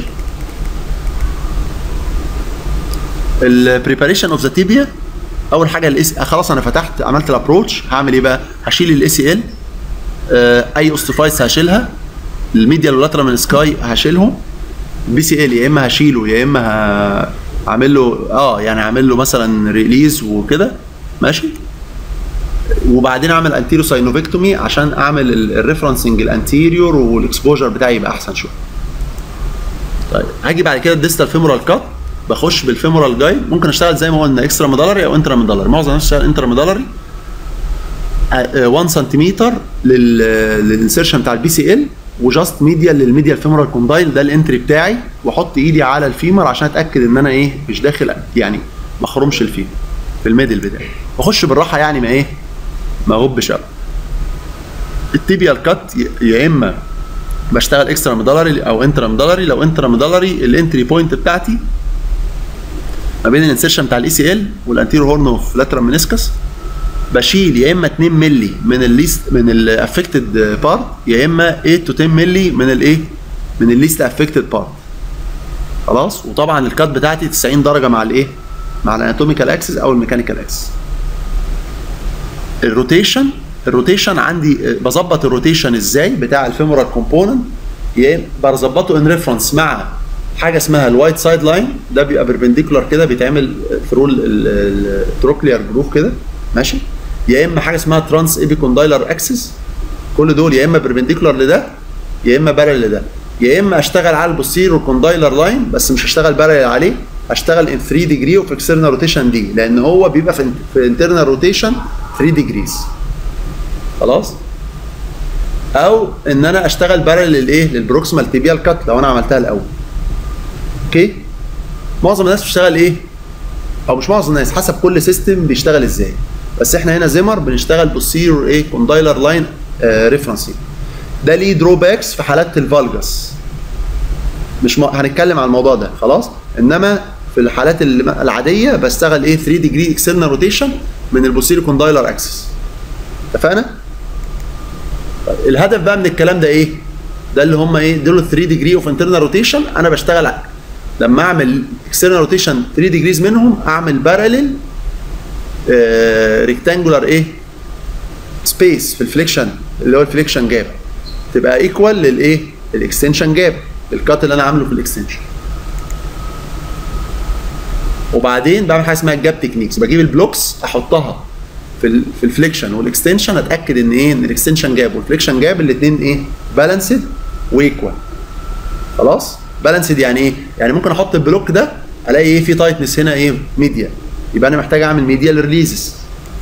البريباريشن اوف ذا تيبيا اول حاجه الاس خلاص انا فتحت عملت الابروتش هعمل ايه بقى هشيل الاي سي ال اي اوستوفايتس هشيلها الميديال واللاترال من سكاي هشيلهم بي سي ال يا اما هشيله يا اما هعمل له اه يعني هعمل له مثلا ريليز وكده ماشي وبعدين اعمل انتيريو ساينوفيكتومي عشان اعمل الريفرنسنج الانتيريور والاكسبوجر بتاعي يبقى احسن شويه طيب هاجي بعد كده الديستال فيمورال كات بخش بالفيمورال جايد ممكن اشتغل زي ما قلنا اكسترا ميدالري او انترا ميدالري معظم الناس بتشتغل انترا ميدالري 1 سنتيمتر للانسيرشن بتاع البي سي ال وجاست ميديال للميديال فيمورال كوندايل ده الانتري بتاعي واحط ايدي على الفيمر عشان اتاكد ان انا ايه مش داخل يعني ما اخرمش الفيمر في الميدل بتاعي واخش بالراحه يعني ما ايه ما اغبش قوي التيبيال كات يا اما بشتغل اكسترا ميدالري او انترا ميدالري لو انترا ميدالري الانتري بوينت بتاعتي ما بين الانسيرشن بتاع الاي سي ال والانتيرو هورن اوف لاترال منسكس بشيل يا اما 2 مللي من الليست من الافكتد بارت يا اما 8 تو 10 مللي من الايه من الليست افكتد بارت خلاص وطبعا الكات بتاعتي 90 درجه مع الايه مع الاناتوميكال اكسس او الميكانيكال اكسس الروتيشن الروتيشن عندي بظبط الروتيشن ازاي بتاع الفيمورال كومبوننت يا بظبطه ان ريفرنس مع حاجه اسمها الوايت سايد لاين ده بيبقى بربنديكولار كده بيتعمل ثرو التروكليار جروف كده ماشي يا اما حاجه اسمها ترانس ايبيكوندايلر اكسس كل دول يا اما بربنديكولار لده يا اما بارل لده يا اما اشتغل على البوستيرور كوندايلر لاين بس مش هشتغل بارل عليه هشتغل ان 3 ديجري اوف اكسترنال روتيشن دي لان هو بيبقى في في انترنال روتيشن 3 ديجريز خلاص او ان انا اشتغل بارل للايه للبروكسيمال تيبيال كات لو انا عملتها الاول اوكي معظم الناس بتشتغل ايه او مش معظم الناس حسب كل سيستم بيشتغل ازاي بس احنا هنا زمر بنشتغل بوستيرور ايه كوندايلر لاين ريفرنسنج ده ليه دروباكس في حالات الفالجاس مش م... هنتكلم عن الموضوع ده خلاص انما في الحالات الم- العاديه بشتغل ايه 3 ديجري اكسترنال روتيشن من البوستيريو كوندايلر اكسس اتفقنا؟ طيب الهدف بقى من الكلام ده ايه؟ ده اللي هم ايه؟ دول 3 ديجري اوف انترنال روتيشن انا بشتغل ع- لما اعمل اكسترنال روتيشن 3 ديجريز منهم اعمل باراليل ريكتانجولار ايه؟ سبيس في الفليكشن اللي هو الفليكشن جاب تبقى ايكوال للايه؟ الاكستنشن جاب الكات اللي انا عامله في الاكستنشن وبعدين بعمل حاجه اسمها الجاب تكنيكس بجيب البلوكس احطها في ال في الفليكشن والاكستنشن اتاكد ان ايه ان الاكستنشن جاب والفليكشن جاب الاثنين ايه بالانسد وايكوال خلاص بالانسد يعني ايه يعني ممكن احط البلوك ده الاقي ايه في تايتنس هنا ايه ميديا يبقى انا محتاج اعمل ميديال ريليزز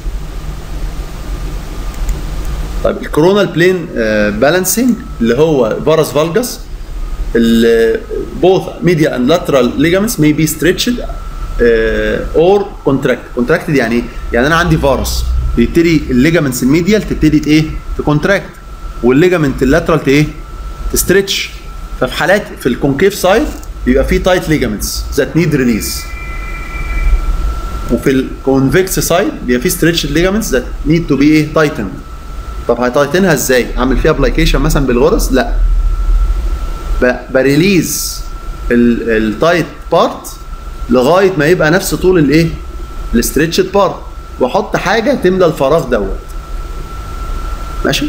طيب الكورونال بلين بالانسنج اللي هو فارس فالجاس both medial and lateral ligaments may be stretched uh, or contracted contracted يعني ايه؟ يعني انا عندي فارس بيبتدي الليجامنتس الميديال تبتدي ت- ايه تكونتراكت والليجامنت اللاترال ت- ايه تستريتش ففي حالات في الكونكيف سايد بيبقى في تايت ليجامنتس ذات نيد ريليز وفي الكونفكس سايد بيبقى في ستريتش ليجامنتس ذات نيد تو بي ايه تايتن طب هتايتنها ازاي؟ اعمل فيها ابليكيشن مثلا بالغرز؟ لا ب- بريليز التايت بارت لغايه ما يبقى نفس طول الايه؟ الاستريتشد بارت واحط حاجه تملى الفراغ دوت ماشي؟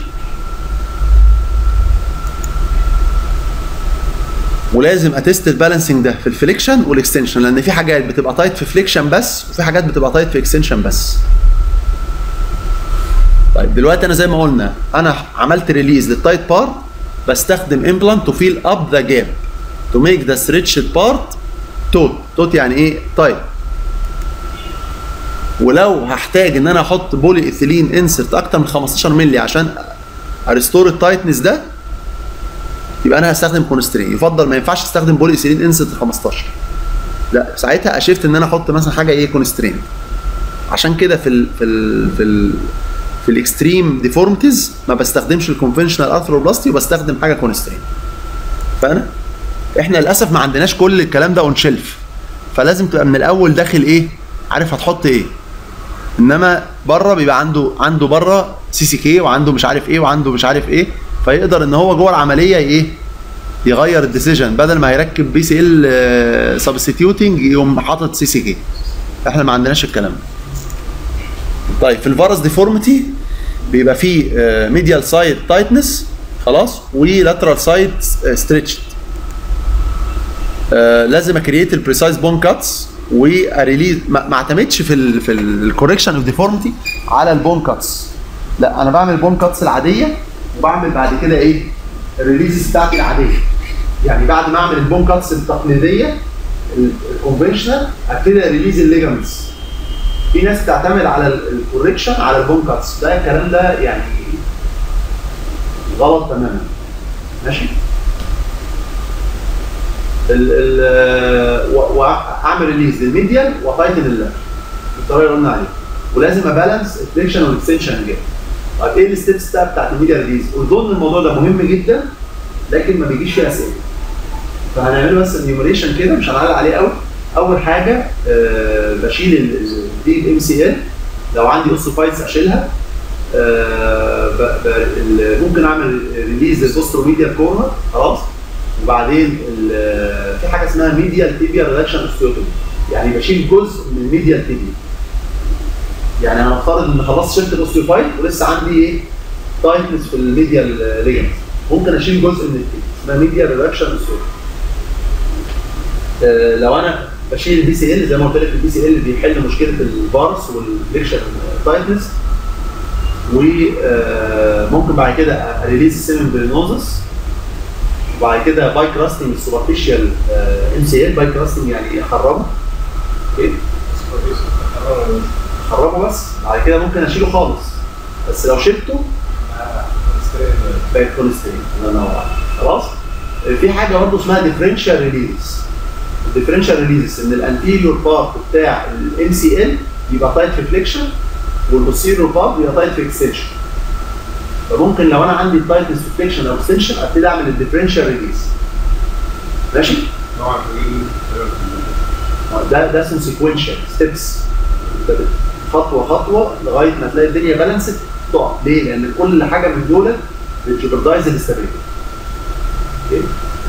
ولازم اتست البالانسنج ده في الفليكشن والاكستنشن لان في حاجات بتبقى تايت في فليكشن بس وفي حاجات بتبقى تايت في اكستنشن بس طيب دلوقتي انا زي ما قلنا انا عملت ريليز للتايت بارت بستخدم امبلانت تو فيل اب ذا جاب تو ميك ذا ستريتشد بارت توت توت يعني ايه تايت ولو هحتاج ان انا احط بولي ايثيلين انسرت اكتر من 15 مللي عشان اريستور التايتنس ده يبقى انا هستخدم كونسترين يفضل ما ينفعش استخدم بولي ايثيلين انسرت 15 لا ساعتها اشفت ان انا احط مثلا حاجه ايه كونسترين عشان كده في ال في ال في ال في الاكستريم ديفورمتيز ما بستخدمش الكونفنشنال ارثروبلاستي وبستخدم حاجه كونسترين فانا احنا للاسف ما عندناش كل الكلام ده اون شيلف فلازم تبقى من الاول داخل ايه عارف هتحط ايه انما بره بيبقى عنده عنده بره سي سي كي وعنده مش عارف ايه وعنده مش عارف ايه فيقدر ان هو جوه العمليه ايه يغير الديسيجن بدل ما هيركب بي سي ال سبستيتيوتنج يقوم حاطط سي سي كي احنا ما عندناش الكلام ده طيب في الفارس ديفورميتي بيبقى فيه ميديال سايد تايتنس خلاص ولاترال سايد ستريتشد لازم اكريت البريسايز بون كاتس واريليز ما ما اعتمدش في ال في الكوركشن اوف ديفورميتي على البون كاتس لا انا بعمل البون كاتس العاديه وبعمل بعد كده ايه الريليزز بتاعتي العاديه يعني بعد ما اعمل البون كاتس التقليديه الكونفشنال ابتدي ريليز الليجامنتس في ناس تعتمد على الكوركشن على البون كاتس ده الكلام ده يعني غلط تماما ماشي ال ال و- واعمل ريليز للميديال وتايتن اللاتر بالطريقه اللي قلنا عليها ولازم ابالانس الفليكشن والاكستنشن جاب طيب ايه الستبس بقى بتاعت الميديال ريليز؟ اظن الموضوع ده مهم جدا لكن ما بيجيش فيه اسئله فهنعمله بس انيومريشن كده مش هنعلق عليه قوي اول حاجه آه بشيل الدي ام سي ال لو عندي اوسوفايتس اشيلها آه ب- ب- ال- ممكن اعمل ريليز للبوستروميديال كورنر خلاص وبعدين ال- في حاجه اسمها ميديال تيبيا ريدكشن اوستيوتومي يعني بشيل جزء من الميديال تيبيا يعني انا افترض ان خلاص شلت الاوستيوفايت ولسه عندي ايه تايتنس في الميديال ليجمنت ممكن اشيل جزء من التيبيا اسمها ميديال ريدكشن اوستيوتومي آه، لو انا بشيل البي سي ال زي ما قلت لك البي سي ال بيحل مشكله البارس والفليكشن تايتنس وممكن بعد كده اريليز السيمن برينوزس وبعد كده باي كراستنج السوبرفيشال ام سي ال باي كراستنج يعني اخربه اوكي اخربه بس بعد كده ممكن اشيله خالص بس لو شلته بقت كوليسترول الله ينور عليك. خلاص في حاجه برضه اسمها ديفرنشال ريليز الديفرنشال ريليز ان الانتيريور بارت بتاع الام سي ال يبقى تايت في فليكشن والبوستيريور بارت يبقى تايت في اكستنشن فممكن لو انا عندي تايتنس في فليكشن او اكستنشن ابتدي اعمل الديفرنشال ريليز ماشي ده ده اسمه سيكونشال ستيبس خطوه خطوه لغايه ما تلاقي الدنيا بالانسد تقع ليه؟ لان كل حاجه من دول بتجبردايز الاستابيليتي اوكي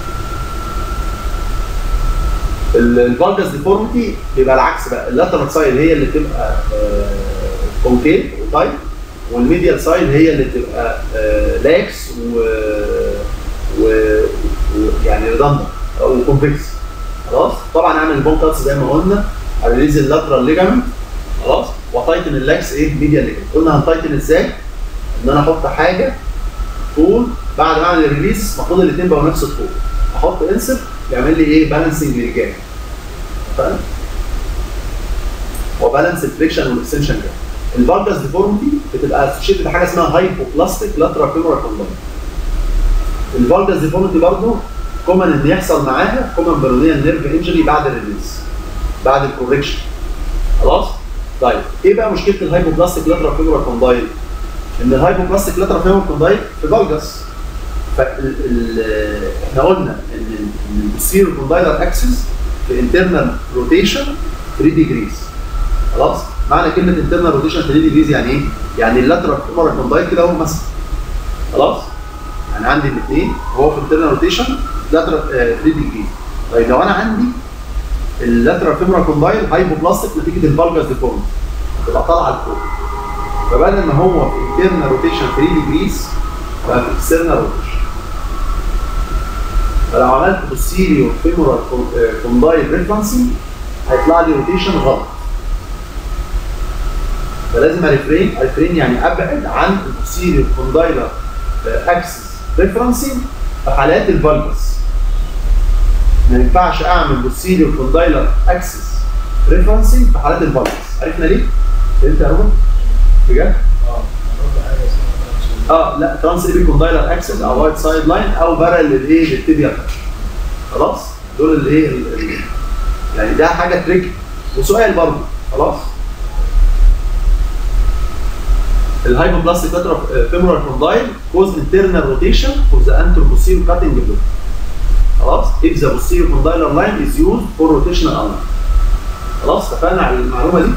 الفالجاس ديفورميتي بيبقى العكس بقى اللاترال سايد هي اللي بتبقى كونكيف وتايت والميديال سايد هي اللي بتبقى لاكس و و- ويعني ريدندنت او كونفكس خلاص طبعا اعمل البون كاتس زي ما قلنا ريليز اللاترال ليجامنت خلاص وتايتن اللاكس ايه ميديال ليجامنت قلنا هنتايتن ازاي؟ ان انا احط حاجه طول بعد ما اعمل الريليز المفروض الاثنين بقوا نفس الطول احط انسب يعمل لي ايه بالانسنج للجامد فاهم؟ وبالانس الفريكشن والاكستنشن جامد الفالجاس ديفورميتي بتبقى اسوشيتد بحاجه اسمها هايبوبلاستيك لاترال فيمورال كوندايل الفالجاس ديفورميتي برضه كومن ان يحصل معاها كومن برونيال نيرف انجري بعد الريليز بعد الكوركشن خلاص طيب ايه بقى مشكله الهايبوبلاستيك لاترال فيمورال كوندايل ان الهايبوبلاستيك لاترال فيمورال كوندايل في فالجاس فال ال- احنا قلنا ان السيرو كوندايلر اكسس في انترنال روتيشن 3 ديجريز خلاص معنى كلمه انترنال روتيشن 3 ديجريز يعني ايه؟ يعني اللاترال فيمورال كوندايل كده اهو مثلا خلاص يعني عندي الاثنين وهو في انترنال روتيشن لاترال 3 ديجريز طيب لو انا عندي اللاترال فيمورال كوندايل هايبوبلاستيك نتيجه الفالجاس ديفورم تبقى طالعه لفوق فبدل ما هو في انترنال روتيشن 3 ديجريز بقى في اكسترنال روتيشن فلو عملت بوستيريو فيمورال كوندايل ريفرنسنج هيطلع لي روتيشن غلط فلازم اريفرين اريفرين يعني ابعد عن البوستيريو كوندايلر اكسس ريفرنسنج في حالات الفالجس ما ينفعش اعمل بوستيريو كوندايلر اكسس ريفرنسنج في حالات الفالجس عرفنا ليه؟ فهمت يا روبن؟ بجد؟ اه برضه حاجه اسمها ترانس اه لا ترانس ايبي كوندايلر اكسس او وايت سايد لاين او بارل للايه للتيبيا خلاص دول الايه ال- ال- يعني ده حاجه تريك وسؤال برضه خلاص الهايبوبلاستيك لاترال فيمورال كوندايل كوز internal rotation for the anteroposterior cutting block خلاص if the posterior condylar line is used for rotational alignment خلاص اتفقنا على المعلومه دي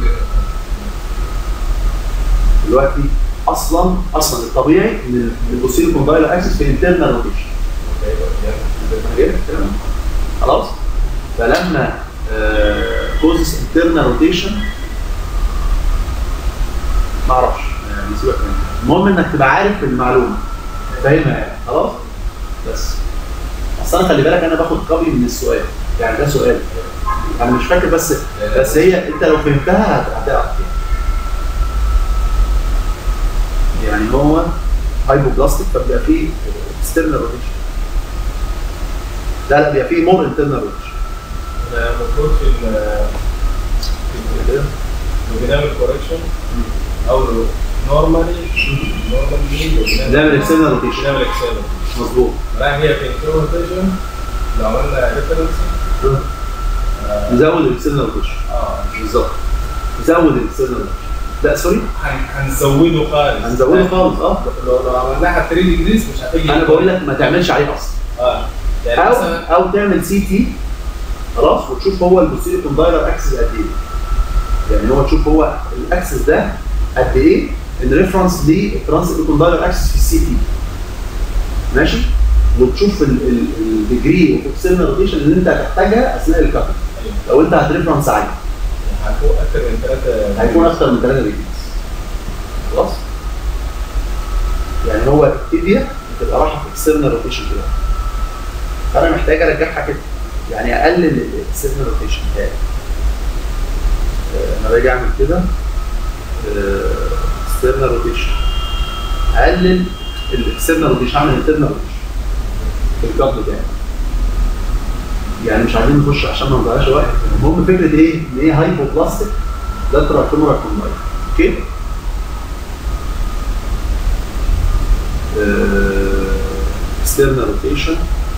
دلوقتي اصلا اصلا الطبيعي ان البوستيريور كوندايلر اكسس في internal rotation أنا جايب الكلام. خلاص فلما كوزس انترنال روتيشن ما اعرفش يعني سيبك منها المهم انك تبقى عارف المعلومه فاهمها يعني خلاص بس اصل انا خلي بالك انا باخد كوبي من السؤال يعني ده سؤال انا مش فاكر بس بس هي انت لو فهمتها هت- هتعرف يعني هو هايبوبلاستيك فبيبقى فيه اكسترنال روتيشن لا لا بيبقى فيه مور انترنال روتيشن انا المفروض في ال في ال- لو بنعمل كوركشن او نورمالي نورمالي نعمل external rotation. بنعمل اكسترنال مظبوط لا هي في internal روتيشن لو عملنا ريفرنس نزود الاكسترنال روتيشن اه بالظبط نزود الاكسترنال روتيشن لا سوري هن- هنزوده خالص هنزوده خالص اه لو لو عملناها 3 ديجريز مش هتيجي انا بقول لك ما تعملش عليه اصلا اه يعني او مثلا او تعمل سي تي خلاص وتشوف هو البوستيريور كوندايلر اكسس قد ايه يعني هو تشوف هو الاكسس ده قد ايه ان ريفرنس للترانس كوندايلر اكسس في السي تي ماشي وتشوف الديجري اوف اكسترنال روتيشن اللي انت هتحتاجها اثناء الكفر لو انت هتريفرنس عالي هتكون اكتر من ثلاثة هيكون اكتر من 3 ديجري خلاص يعني هو التيبيا بتبقى رايحه في اكسترنال روتيشن كده فانا محتاج ارجعها كده يعني اقلل الاكسترنال روتيشن بتاعي آه، انا باجي اعمل كده اكسترنال روتيشن اقلل الاكسترنال روتيشن اعمل انترنال روتيشن في الكابل بتاعي يعني مش عايزين نخش عشان ما نضيعش وقت المهم فكره ايه؟ ان هي هايبوبلاستيك لاترال فيمورال كومباين اوكي؟ اكسترنال روتيشن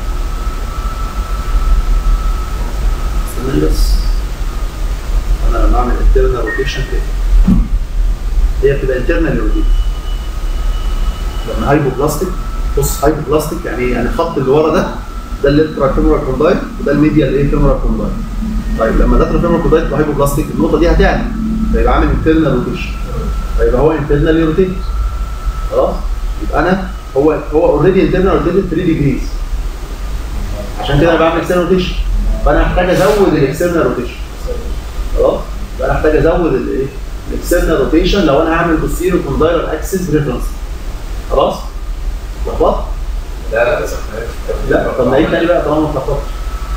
استنى بس انا لما اعمل انترنال روتيشن كده هي بتبقى انترنال روتيشن لما هايبوبلاستيك بص هايبوبلاستيك يعني ايه؟ يعني الخط اللي ورا ده ده الليترال فيمورال كوندايل وده الميديال ايه فيمورال كوندايل طيب لما ده فيمر كودايت يبقى هايبوبلاستيك النقطه دي هتعلى فيبقى عامل انترنال روتيشن فيبقى هو انترنال روتيت خلاص يبقى انا هو هو اوريدي انترنال روتيت 3 ديجريز عشان كده انا بعمل اكسترنال روتيشن فانا محتاج ازود الاكسترنال روتيشن خلاص يبقى انا محتاج ازود الايه الاكسترنال روتيشن لو انا هعمل بوستيريو كوندايلر اكسس ريفرنس خلاص لخبطت لا لا بس لا طب نعيد تاني بقى طالما ما اتلخبطتش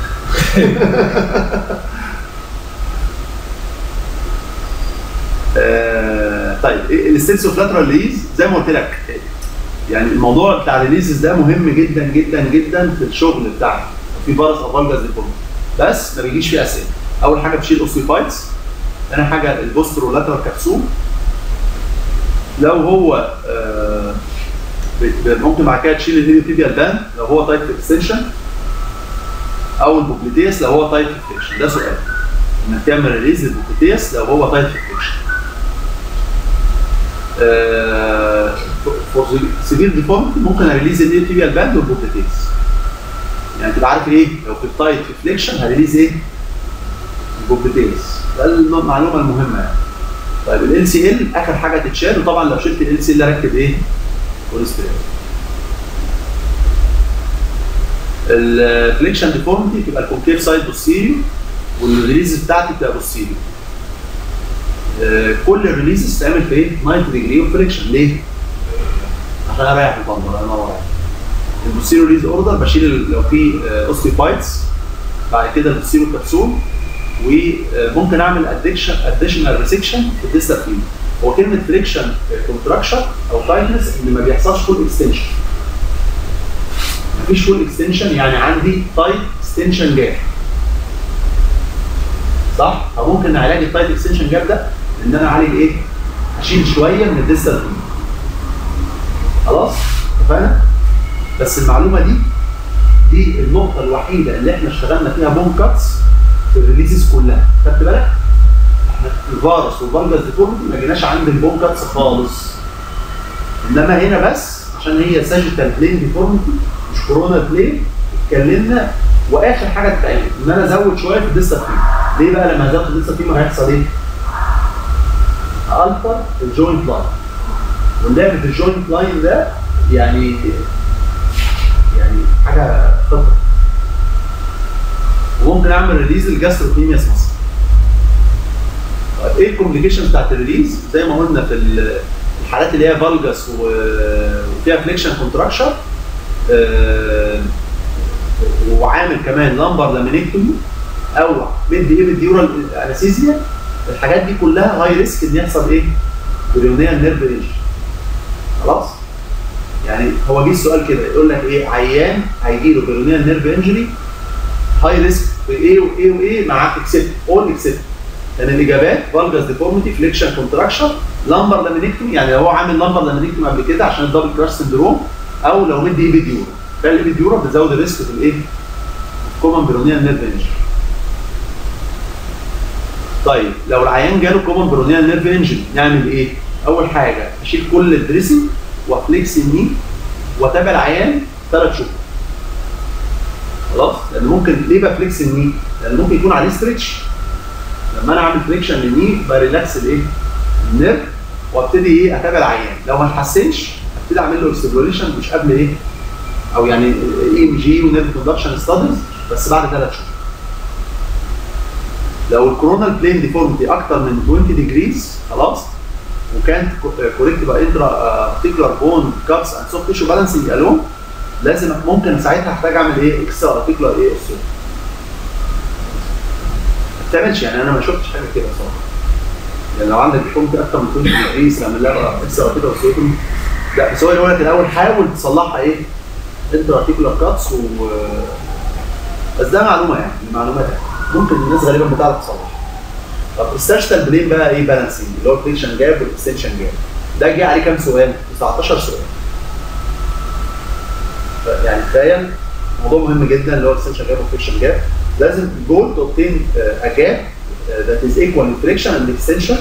آه، طيب الستيلز اوف لاترال ريليز زي ما قلت لك يعني الموضوع بتاع الريليزز ده مهم جدا جدا جدا في الشغل بتاعنا في فارس او فالجاز ديفورم بس ما بيجيش فيه اسئله اول حاجه بتشيل اوستيفايتس ثاني حاجه البوسترو لاترال كبسول لو هو آه ب- ب- ممكن بعد كده تشيل الهيليوتيبيال باند لو هو تايب اكستنشن او البوبليتيس لو هو تايب فيكشن ده سؤال انك تعمل ريليز للبوبليتيس لو هو تايب فيكشن فور سيفير ديفورمتي ممكن اريليز الهيليوتيبيال باند والبوبليتيس يعني تبقى عارف ايه لو في التايب فليكشن هريليز ايه البوبليتيس ده المعلومه المهمه يعني طيب ال سي ال اخر حاجه تتشال وطبعا لو شلت ال سي ال اركب ايه؟ كوليسترول الفليكشن ديفورمتي تبقى الكونكيف سايد بوستيريو والريليز بتاعتي بتبقى بوستيريو آه، كل الريليز تعمل في ايه؟ 90 ديجري اوف فليكشن ليه؟ عشان اريح البندر انا انور عليك البوستيريو ريليز اوردر بشيل ال- لو في اوستيفايتس بعد كده البوستيريو كبسول وممكن اعمل ادكشن اديشنال ريسكشن في الديستال فيلد هو كلمه فريكشن كونتراكشن او تايتنس ان ما بيحصلش فول اكستنشن مفيش فول اكستنشن يعني عندي تايت اكستنشن جاب صح او ممكن علاج التايت اكستنشن جاب ده ان انا اعالج ايه اشيل شويه من الديستال فيلد خلاص اتفقنا بس المعلومه دي دي النقطه الوحيده اللي احنا اشتغلنا فيها بون كاتس في الريليزز كلها خدت بالك احنا الفارس والفالجاس ديفورمتي ما جيناش عند البون كاتس خالص انما هنا بس عشان هي ساجيتال بلين ديفورمتي مش كورونا بلين اتكلمنا واخر حاجه تتعمل ان انا ازود شويه في الديستا فيم ليه بقى لما ازود في الديستا فيم هيحصل ايه؟ التر الجوينت لاين ولعبه الجوينت لاين ده يعني يعني حاجه خطر وممكن اعمل ريليز الجاستروكيمياس مثلا طيب ايه الكومبليكيشن بتاعت الريليز زي ما قلنا في ال- الحالات اللي هي فالجاس و- وفيها فليكشن كونتراكشن وعامل كمان لامبر لامينيكتومي او مدي ايه بالديورال انستيزيا الحاجات دي كلها هاي ريسك ان يحصل ايه؟ بريونيال نيرف انجري خلاص؟ يعني هو جه السؤال كده يقول لك ايه عيان هيجي له بريونيال نيرف انجري هاي ريسك في ايه وايه وايه مع اكسبت اول اكسبت كان الاجابات فالجاس ديفورميتي فليكشن كونتراكشن لامبر لامينيكتومي يعني لو هو عامل لامبر لامينيكتومي قبل كده عشان الدبل كراش سندروم او لو مدي ايه فيديو كان الاي فيديو بتزود الريسك في الايه؟ كومن برونيال نيرف انجري طيب لو العيان جاله كومن برونيال نيرف انجري نعمل ايه؟ اول حاجه اشيل كل الدريسنج وافليكس الني واتابع العيان ثلاث شهور خلاص لان ممكن ليه بفليكس الني؟ لان ممكن يكون عليه ستريتش لما انا اعمل فليكشن للني بريلاكس الايه؟ النيرف وابتدي ايه اتابع العيان لو ما اتحسنش ابتدي اعمل له اكسبلوريشن مش قبل ايه؟ او يعني اي ام جي ونيرف كوندكشن ستاديز بس بعد ثلاث شهور لو الكورونال بلين ديفورمتي اكتر من 20 ديجريز خلاص وكانت كوريكت باي انترا ارتيكولار بون كابس اند سوفت تيشو بالانسنج الون لازم ممكن ساعتها احتاج اعمل ايه اكسترا ارتيكولار ايه اوستيو ما بتعملش يعني انا ما شفتش حاجه كده صراحه يعني لو عندك ديفورمتي اكتر من 20 ديجريز اعمل لها اكسترا ارتيكولار اوستيو لا بس هو يقول لك الاول حاول تصلحها ايه انترا ارتيكولار كاتس و بس ده معلومه يعني معلومات يعني. ممكن الناس غالبا بتعرف تصلح طب الستاشتال بلين بقى ايه بالانسنج اللي هو الفليكشن جاب والاكستنشن جاب ده جه عليه كام سؤال؟ 19 سؤال ف- يعني تخيل موضوع مهم جدا اللي هو الاكستنشن جاب والفليكشن جاب لازم جول تو obtain a gap uh, that is equal in flexion and extension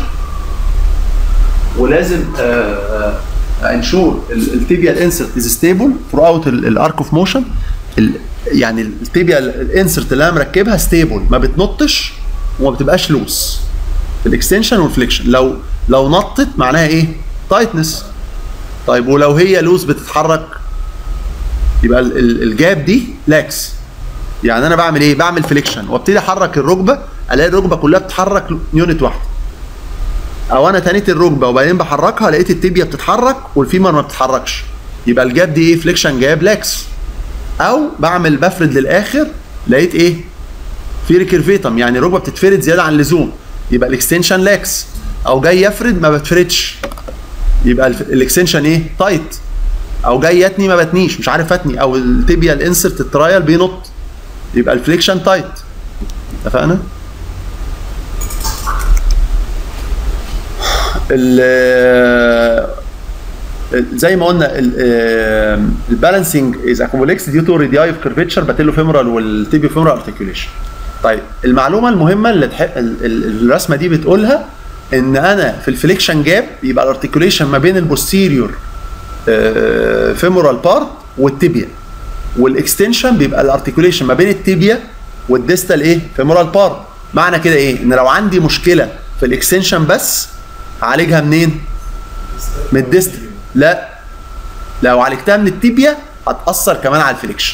ولازم انشور التيبيال انسرت از ستيبل ثرو اوت الارك اوف موشن يعني التيبيال الانسرت اللي انا مركبها ستيبل ما بتنطش وما بتبقاش لوس في الاكستنشن والفليكشن لو لو نطت معناها ايه تايتنس طيب ولو هي لوز بتتحرك يبقى ال- ال- الجاب دي لاكس يعني انا بعمل ايه بعمل فليكشن وابتدي احرك الركبه الاقي الركبه كلها بتتحرك يونت واحده او انا تنيت الركبه وبعدين بحركها لقيت التibia بتتحرك والفيمر ما بتتحركش يبقى الجاب دي ايه فليكشن جاب لاكس او بعمل بفرد للاخر لقيت ايه في ريكيرفيتم يعني الركبه بتتفرد زياده عن اللزوم يبقى الاكستنشن لاكس او جاي يفرد ما بتفردش يبقى الف- الاكستنشن ايه تايت او جاي يتني ما بتنيش مش عارف اتني او التibia الانسرت الترايل بينط يبقى الفليكشن تايت اتفقنا ال زي ما قلنا البالانسنج از كومبلكس ديو تو ريدياي اوف كيرفيتشر باتيلو فيمورال والتيبيو فيمورال ارتكيوليشن طيب المعلومه المهمه اللي تح... ال- ال- الرسمه دي بتقولها ان انا في الفليكشن جاب يبقى الارتكيوليشن ما بين البوستيريور فيمورال بارت والتيبيا والاكستنشن بيبقى الارتكيوليشن ما بين التيبيا والديستال ايه فيمورال بارت معنى كده ايه ان لو عندي مشكله في الاكستنشن بس اعالجها منين من الديستال لا لو عالجتها من التيبيا هتاثر كمان على الفليكشن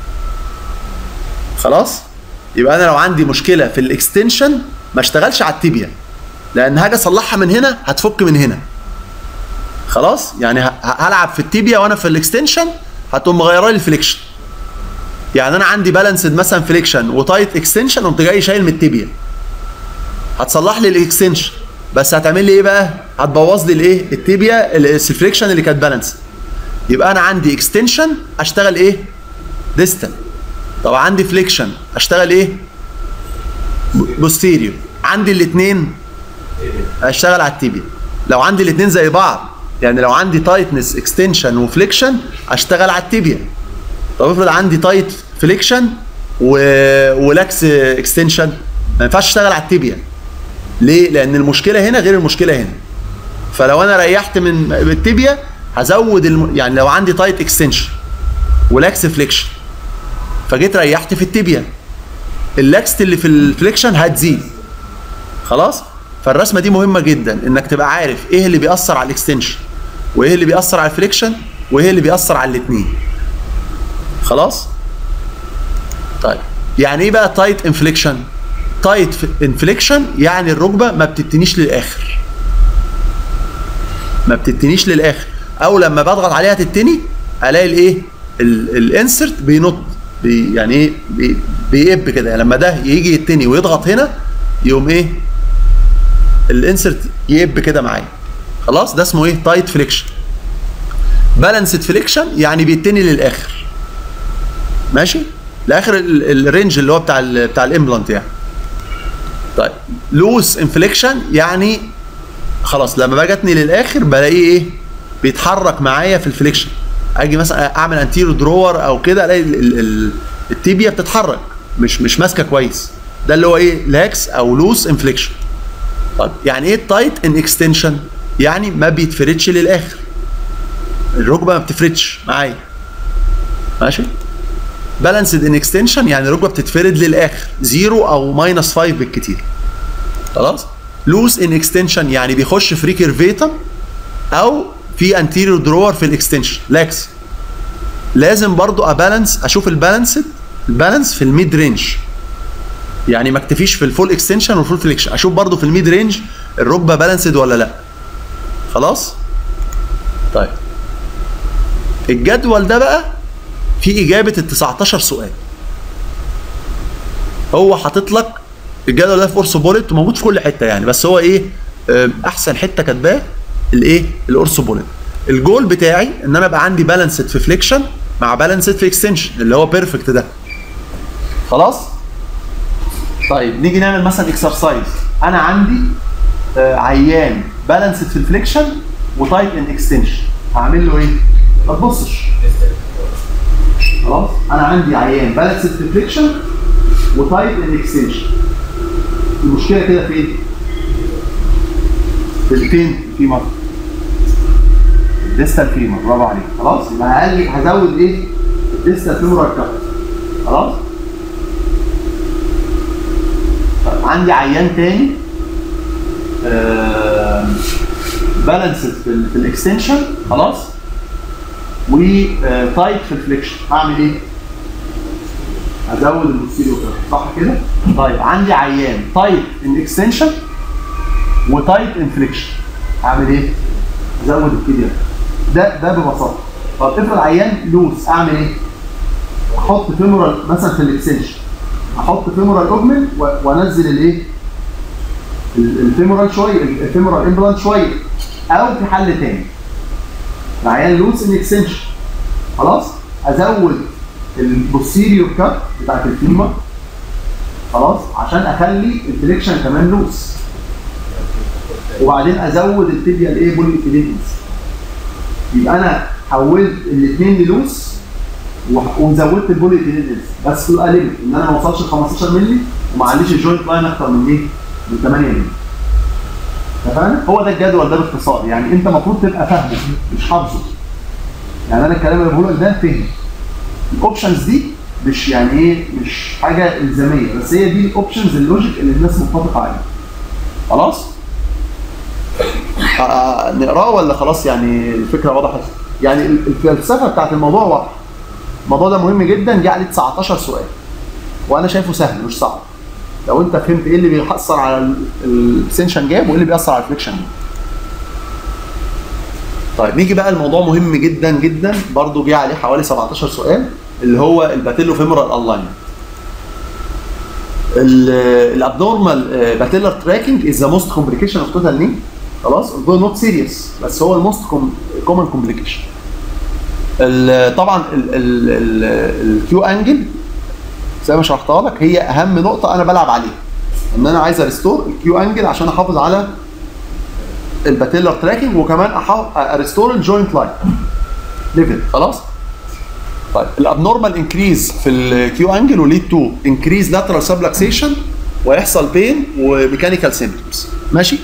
خلاص يبقى انا لو عندي مشكله في الاكستنشن ما اشتغلش على التيبيا لان هاجي اصلحها من هنا هتفك من هنا خلاص يعني ه- هلعب في التيبيا وانا في الاكستنشن هتقوم مغيره لي الفليكشن يعني انا عندي بالانسد مثلا فليكشن وتايت اكستنشن قمت جاي شايل من التيبيا هتصلح لي الاكستنشن بس هتعمل لي ايه بقى هتبوظ لي الايه التيبيا الفليكشن اللي كانت بالانس يبقى انا عندي اكستنشن اشتغل ايه ديستال طب عندي فليكشن اشتغل ايه بوستيريو عندي الاثنين اشتغل على التيبيا لو عندي الاثنين زي بعض يعني لو عندي تايتنس اكستنشن وفليكشن اشتغل على التيبيا طب افرض عندي تايت فليكشن و... ولاكس اكستنشن ما ينفعش اشتغل على التيبيا ليه؟ لان المشكله هنا غير المشكله هنا فلو انا ريحت من التيبيا هزود الم... يعني لو عندي تايت اكستنشن ولاكس فليكشن فجيت ريحت في التيبيا اللاكست اللي في الفليكشن هتزيد خلاص فالرسمه دي مهمه جدا انك تبقى عارف ايه اللي بيأثر على الاكستنشن وايه اللي بيأثر على الفليكشن وايه اللي بيأثر على الاثنين خلاص طيب يعني ايه بقى تايت انفليكشن تايت انفليكشن يعني الركبه ما بتتنيش للاخر ما بتتنيش للاخر او لما بضغط عليها تتني الاقي الايه الانسرت بينط بي يعني ايه بي بيقب كده يعني لما ده يجي يتني ويضغط هنا يقوم ايه الانسرت يقب كده معايا خلاص ده اسمه ايه تايت فليكشن بالانسد فليكشن يعني بيتني للاخر ماشي لاخر ال- الرينج اللي هو بتاع ال بتاع الامبلانت يعني طيب لوس انفليكشن يعني خلاص لما باجي اتني للاخر بلاقيه ايه بيتحرك معايا في الفليكشن اجي مثلا اعمل انتيرو درور او كده الاقي ال- ال- ال- التيبيا بتتحرك مش مش ماسكه كويس ده اللي هو ايه لاكس او لوس انفليكشن طيب يعني ايه تايت ان اكستنشن يعني ما بيتفردش للاخر الركبه ما بتفردش معايا ماشي بالانسد ان اكستنشن يعني الركبه بتتفرد للاخر زيرو او ماينس 5 بالكتير خلاص لوس ان اكستنشن يعني بيخش في ريكيرفيتم او في انتيريور درور في الاكستنشن لاكس لازم برضو ابالانس اشوف البالانسد البالانس في الميد رينج يعني ما اكتفيش في الفول اكستنشن والفول فليكشن اشوف برضو في الميد رينج الركبه بالانسد ولا لا خلاص طيب الجدول ده بقى في اجابه ال 19 سؤال هو حاطط لك الجدول ده في اورسو بوليت وموجود في كل حته يعني بس هو ايه آم، احسن حته كاتباه الايه الاورسو بوليت الجول بتاعي ان انا ابقى عندي بالانسد في فليكشن مع بالانسد في اكستنشن اللي هو بيرفكت ده خلاص طيب نيجي نعمل مثلا اكسرسايز انا عندي آه، عيان بالانسد في الفليكشن وتايت ان اكستنشن هعمل له ايه ما تبصش خلاص انا عندي عيان بالانسد في الفليكشن وتايت ان اكستنشن المشكله كده فين في فين في مره ديستال فيمر برافو عليك خلاص يبقى هقلل هزود ايه الديستال فيمورال كاب خلاص طيب عندي عيان تاني بالانسد في, ال- في الاكستنشن خلاص وتايت في الفليكشن هعمل ايه؟ ازود البوستيريو كده صح كده؟ طيب عندي عيان تايت ان اكستنشن وتايت ان فليكشن هعمل ايه؟ ازود الكيديا ده ده ببساطه طب افرض عيان لوس اعمل ايه؟ احط فيمورال مثلا في الاكستنشن احط فيمورال اوجمنت وانزل الايه؟ ال- الفيمورال شويه الفيمورال امبلانت شويه او في حل تاني العيان لوس ان اكستنشن خلاص ازود البوستيريور كات بتاعت الفيمر خلاص عشان اخلي الفليكشن كمان لوس وبعدين ازود التibia الايه بولي يبقى انا حولت الاثنين للوس وح- وزودت البولي بس تبقى ليميت ان انا ما اوصلش ل 15 مللي وما عليش الجوينت لاين اكتر من ايه؟ من 8 مللي اتفقنا؟ هو ده الجدول ده باختصار يعني انت المفروض تبقى فاهمه مش حافظه يعني انا الكلام اللي بقوله لك ده فهم الاوبشنز دي مش يعني ايه مش حاجه الزاميه بس هي دي الاوبشنز اللوجيك اللي الناس متفقه عليها خلاص آه، نقراه ولا خلاص يعني الفكره وضحت يعني ال- الفلسفه بتاعت الموضوع واضحه الموضوع ده مهم جدا جه عليه 19 سؤال وانا شايفه سهل مش صعب لو انت فهمت ايه اللي بيأثر على السنشن جاب وايه اللي بيأثر على الفليكشن جاب طيب نيجي بقى الموضوع مهم جدا جدا برضو جه عليه حوالي 17 سؤال اللي هو الباتيلو فيمورال الاينمنت الابنورمال باتيلر تراكنج از ذا موست كومبليكيشن اوف توتال ني خلاص although نوت سيريس بس هو الموست كومن كومبليكيشن طبعا الكيو انجل زي ما شرحتها لك هي اهم نقطه انا بلعب عليها ان انا عايز اريستور الكيو انجل عشان احافظ على الباتيلر تراكنج وكمان اريستور الجوينت لاين ليفل خلاص طيب الابنورمال انكريز في الكيو انجل وليد تو انكريز لاترال سبلكسيشن ويحصل بين وميكانيكال سيمبتومز ماشي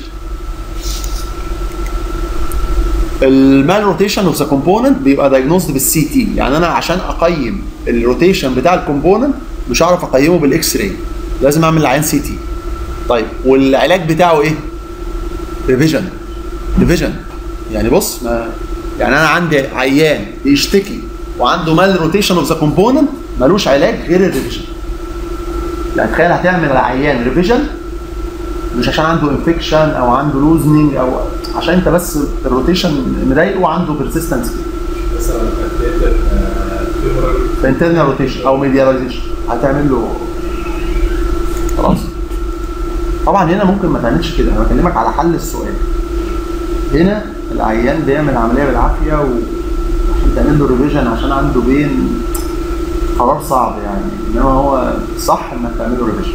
المان روتيشن اوف ذا كومبوننت بيبقى دايجنوزد بالسي تي يعني انا عشان اقيم الروتيشن بتاع الكومبوننت مش هعرف اقيمه بالاكس راي لازم اعمل العين سي تي طيب والعلاج بتاعه ايه ريفيجن ريفيجن يعني بص ما يعني انا عندي عيان بيشتكي وعنده مال روتيشن اوف ذا كومبوننت ملوش علاج غير الريفيجن يعني تخيل هتعمل العيان ريفيجن مش عشان عنده انفكشن او عنده لوزنينج او عشان انت بس الروتيشن مضايقه وعنده بيرسيستنس مثلا خدت فيمورال انترنال روتيشن او ميدياليزيشن هتعمل له خلاص طبعا هنا ممكن ما تعملش كده انا بكلمك على حل السؤال هنا العيان بيعمل عمليه بالعافيه وعشان تعمل له ريفيجن عشان عنده بين قرار صعب يعني انما هو صح انك تعمل له ريفيجن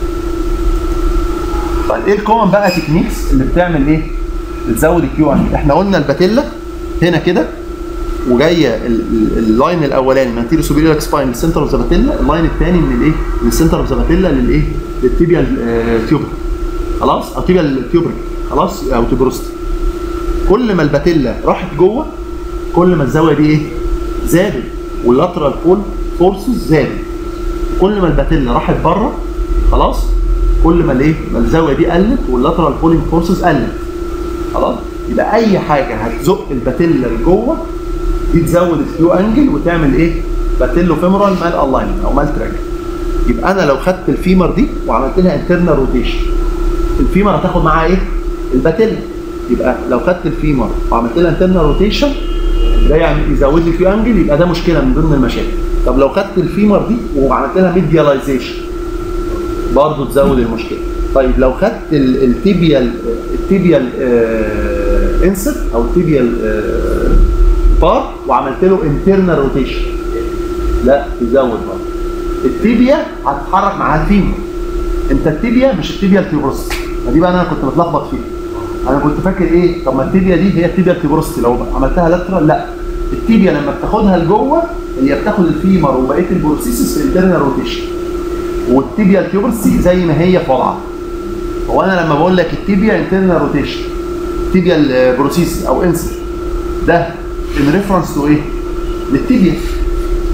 طيب ايه الكومن بقى تكنيكس اللي بتعمل ايه؟ بتزود الكيو ان احنا قلنا الباتيلا هنا كده وجايه ال- ال- اللاين الاولاني من انتيريو سوبيريور سباين للسنتر اوف ذا باتيلا اللاين الثاني من الايه؟ من السنتر اوف ذا باتيلا للايه؟ للتيبيال تيوبر خلاص او تيبيال تيوبر خلاص او تيبروستي كل ما الباتيلا راحت جوه كل ما الزاويه دي ايه؟ زادت واللاترال بول فورسز زادت كل ما الباتيلا راحت بره خلاص كل ما الايه؟ ما الزاويه دي قلت واللاترال بولينج فورسز قلت خلاص يبقى اي حاجه هتزق الباتيلا لجوه دي تزود الكيو انجل وتعمل ايه؟ باتيلو فيمورال مال الاينمنت او مال تراك يبقى انا لو خدت الفيمر دي وعملت لها انترنال روتيشن الفيمر هتاخد معاها ايه؟ الباتيلا يبقى لو خدت الفيمر وعملت لها انترنال روتيشن ده يعني يزود لي كيو انجل يبقى ده مشكله من ضمن المشاكل طب لو خدت الفيمر دي وعملت لها ميدياليزيشن برضه تزود المشكله طيب لو خدت ال- التيبيال التيبيال آه انسر او التيبيال آه بار وعملت له انترنال روتيشن لا تزود برضه التيبيا هتتحرك مع الفيمر انت التيبيا مش التيبيا التيبروستي دي بقى انا كنت متلخبط فيها انا كنت فاكر ايه طب ما التيبيا دي هي التيبيا التيبروستي لو عملتها لاترال لا التيبيا لما بتاخدها لجوه هي بتاخد الفيمر وبقيه البروسيسز في الانترنال روتيشن والتيبيا التيوبرسي زي ما هي في وضعها هو انا لما بقول لك التيبيا انترنال روتيشن تيبيا البروسيس او انسر ده ان ريفرنس تو ايه؟ للتيبيا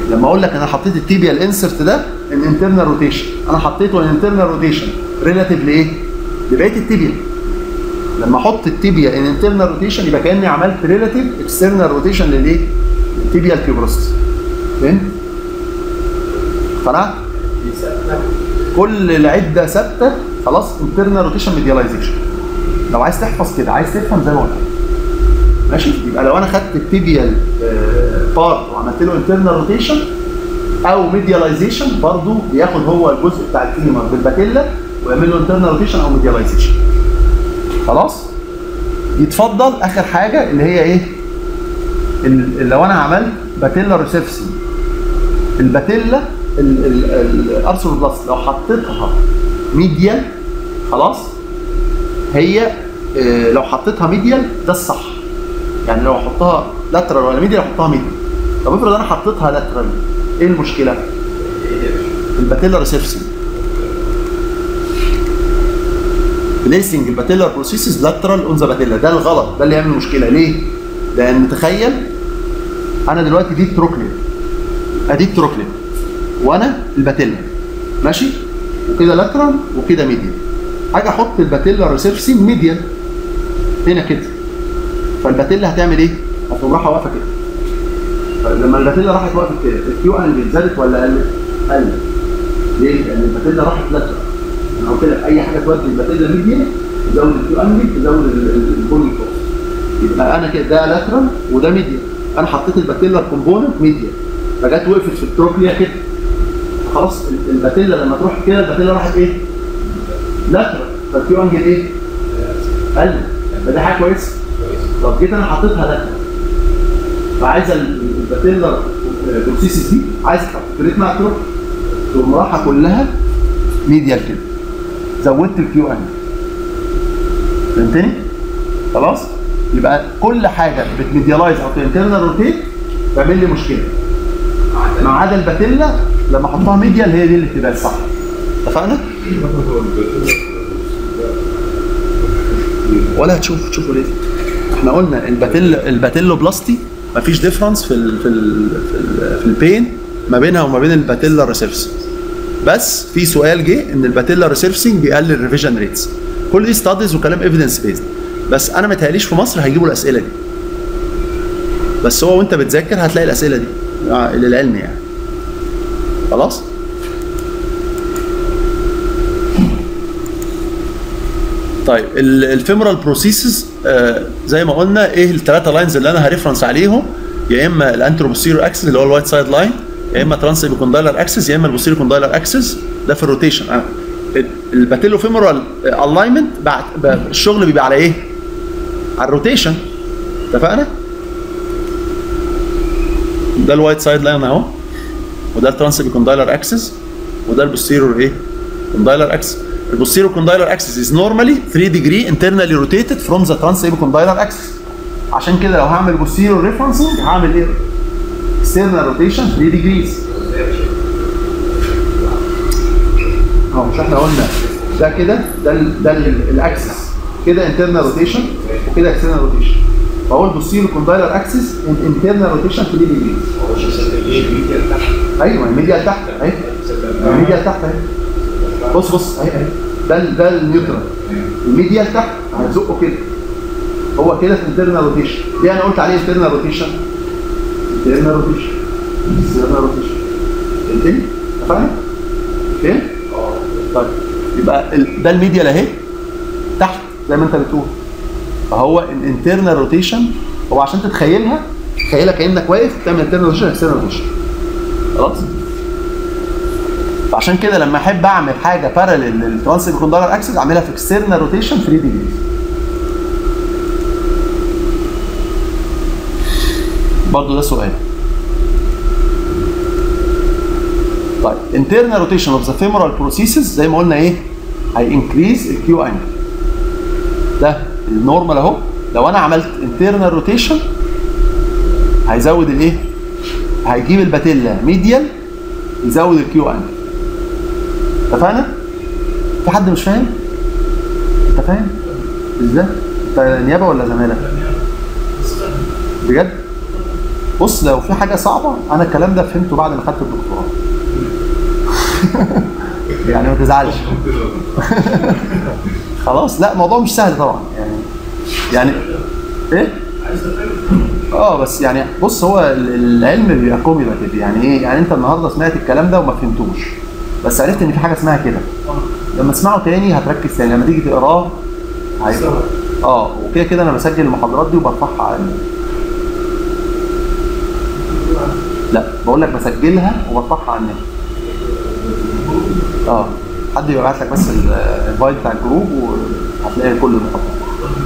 لما اقول لك انا حطيت التيبيا الانسرت ده ان انترنال روتيشن انا حطيته ان انترنال روتيشن ريلاتيف لايه؟ لبقيه التيبيا لما احط التيبيا ان انترنال روتيشن يبقى كاني عملت ريلاتيف اكسترنال روتيشن للايه؟ التيبيا الكيوبروستس فهمت؟ اقتنعت؟ دي ثابته كل العده ثابته خلاص انترنال روتيشن ميدياليزيشن لو عايز تحفظ كده عايز تفهم زي ما قلت لك. ماشي يبقى لو انا خدت التيبيال بارت وعملت له انترنال روتيشن او ميدياليزيشن برضه بياخد هو الجزء بتاع الفيمر بالباتيلا ويعمل له انترنال روتيشن او ميدياليزيشن خلاص يتفضل اخر حاجه اللي هي ايه ال- لو انا عملت باتيلا ريسبسي الباتيلا الارثروبلاست لو حطيتها ميديال خلاص هي آه، لو حطيتها ميديال ده الصح يعني لو احطها لاترال ولا ميديال احطها ميديال طب افرض انا حطيتها لاترال ايه المشكله؟ الباتيلا ريسبسي بليسنج الباتيلر بروسيسز لاترال اون ذا باتيلا ده الغلط ده اللي يعمل مشكله ليه؟ لان تخيل انا دلوقتي دي التروكليا ادي التروكليا وانا الباتيلا ماشي وكده لاترال وكده ميديال اجي احط الباتيلا ريسبسي ميديال هنا كده فالباتيلا هتعمل ايه؟ هتقوم رايحه واقفه كده فلما الباتيلا راحت وقفت كده الكيو انجل زادت ولا قلت؟ قلت ليه؟ لان الباتيلا راحت لاترال انا قلت لك اي حاجه تودي الباتيلا ميديال تزود الكيو انجل تزود ال- ال- البولي كروس يبقى انا كده ده لاترال وده ميديال انا حطيت الباتيلا كومبوننت ميديال فجت وقفت في التروكليا كده خلاص ال- الباتيلا لما تروح كده الباتيلا راحت ايه؟ لاترال فالكيو انجل ايه؟ قلت فدي حاجه كويسه طب جيت انا حطيتها لاترال فعايزه ال- الباتيلا بروسيسز دي عايزه تحط كريت مع تروح تقوم رايحه كلها ميديال كده زودت الكيو ان فهمتني؟ خلاص؟ يبقى كل حاجه بتميديالايز او انترنال روتيت تعمل لي مشكله ما عدا الباتيلا لما احطها ميديال هي دي اللي بتبقى الصح اتفقنا؟ ولا هتشوف تشوفوا ليه؟ احنا قلنا الباتيل الباتيلو بلاستي مفيش ديفرنس في ال في ال في, ال في البين ما بينها وما بين الباتيلا ريسيرفسنج بس في سؤال جه ان الباتيلا ريسيرفسنج بيقلل الريفيجن ريتس كل دي ستاديز وكلام ايفيدنس بيزد بس انا متهيأليش في مصر هيجيبوا الاسئله دي بس هو وانت بتذاكر هتلاقي الاسئله دي آه، للعلم يعني خلاص طيب الفيمورال بروسيسز زي ما قلنا ايه الثلاثه لاينز اللي انا هريفرنس عليهم يا اما الانتروبوسيرو اكسس اللي هو الوايت سايد لاين يا اما ترانس ايبيكوندايلر اكسس يا اما البوسيرو كوندايلر اكسس ده في الروتيشن الباتيلو فيمورال الاينمنت بعد ب- الشغل بيبقى على ايه؟ على الروتيشن اتفقنا؟ ده الوايت سايد لاين اهو وده الترانس ايبيكوندايلر اكسس وده البوستيرور ايه؟ كوندايلر اكسس البوستيرور كوندايلر اكسس از نورمالي 3 degree internally rotated from the trans epicondylar axis عشان كده لو هعمل بوستيرور ريفرنسنج هعمل ايه؟ external rotation 3 degrees اه مش احنا قلنا ده كده ده ال ده الاكسس كده internal rotation وكده external rotation فهو البوستيرور كوندايلر اكسس internal rotation 3 degrees هو مش هسميه الميديا تحت ايوه الميديا تحت اهي الميديا تحت اهي بص بص اهي اهي ده ال- ده النيوترال الميديا تحت هتزقه كده هو كده في انترنال روتيشن ليه انا قلت عليه انترنال روتيشن انترنال روتيشن انترنال روتيشن فهمتني؟ اتفقنا؟ فهمت؟ طيب يبقى ال- ده الميديا اهي تحت زي ما انت بتقول فهو الانترنال روتيشن هو عشان تتخيلها تخيلها كانك واقف بتعمل انترنال روتيشن اكسترنال روتيشن خلاص فعشان كده لما احب اعمل حاجه باراليل للترانس كوندايلر اكسس اعملها في اكسترنال روتيشن 3 ديجريز برضه ده سؤال طيب internal rotation of the femoral processes زي ما قلنا ايه هي increase الكيو انجل ده النورمال اهو لو انا عملت internal rotation هيزود الايه هيجيب الباتيلا ميديال يزود الكيو انجل اتفقنا في حد مش فاهم انت فاهم ازاي انت نيابه ولا زماله بجد بص لو في حاجه صعبه انا الكلام ده فهمته بعد ما خدت الدكتوراه يعني ما تزعلش خلاص لا الموضوع مش سهل طبعا يعني يعني ايه اه بس يعني بص هو ال- العلم بيبقى كوميولاتيف يعني ايه يعني انت النهارده سمعت الكلام ده وما فهمتوش بس عرفت ان في حاجه اسمها كده لما تسمعه تاني هتركز تاني لما تيجي تقراه هيبقى اه وكده كده انا بسجل المحاضرات دي وبرفعها على ال- لا بقول لك بسجلها وبرفعها على النت اه حد يبعت لك بس ال- الفايل بتاع الجروب وهتلاقي كل المحاضرات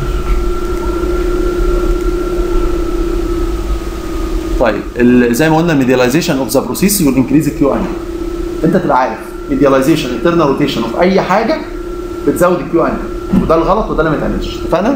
طيب ال- زي ما قلنا الميدياليزيشن اوف ذا بروسيس ويل انكريز كيو ان انت تبقى عارف ميدياليزيشن انترنال روتيشن اوف اي حاجه بتزود الكيو ان وده الغلط وده اللي ما يتعملش اتفقنا؟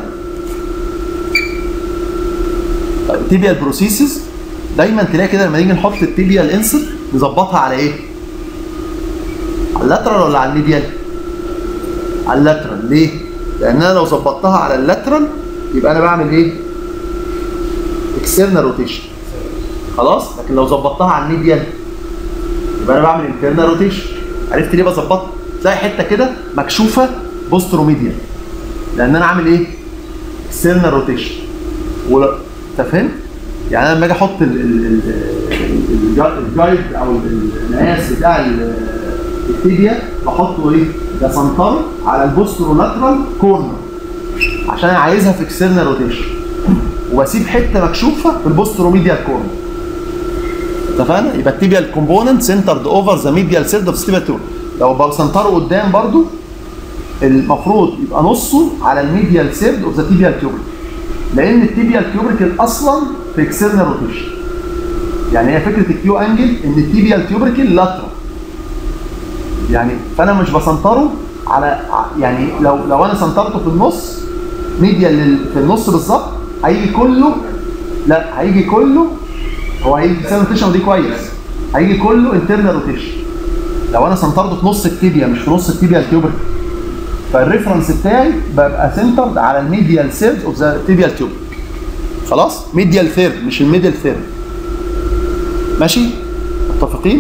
طيب تيبيال بروسيسز دايما تلاقي كده لما نيجي نحط التيبيال انسر نظبطها على ايه؟ على اللاترال ولا على الميديال؟ على اللاترال ليه؟ لان انا لو ظبطتها على اللاترال يبقى انا بعمل ايه؟ اكسترنال روتيشن خلاص لكن لو ظبطتها على الميديال يبقى انا بعمل انترنال روتيشن عرفت ليه بظبطها تلاقي حته كده مكشوفه بوستروميديال لان انا عامل ايه اكسترنال روتيشن ولا انت فهمت يعني انا لما اجي احط ال- ال- ال- ال- الجايد او ال- المقاس بتاع ال- التيبيا بحطه ايه بسنطره على البوسترولاترال كورنر عشان انا عايزها في اكسترنال روتيشن وبسيب حته مكشوفه في البوستروميديال كورنر اتفقنا يبقى التيبيال كومبوننت سنترد اوفر ذا ميديال سيلد اوف ستيبيال تور لو بسنتره قدام برضو المفروض يبقى نصه على الميديال سيلد اوف ذا تيبيال تيوبريكل لان التيبيال تيوبريكل اصلا في اكسترنال روتيشن يعني هي فكره الكيو انجل ان التيبيال تيوبريكل لاترال يعني فانا مش بسنطره على ع- يعني لو لو انا سنطرته في النص ميديال لل- في النص بالظبط هيجي كله لا هيجي كله هو هيجي في روتيشن ودي كويس هيجي كله انترنال روتيشن لو انا سنترته في نص التيبيا مش في نص التيبيا التيوبر فالريفرنس بتاعي ببقى سنترد على الميديال سيلز اوف ذا تيبيال تيوبر خلاص ميديال ثيرد مش الميديال ثيرد ماشي متفقين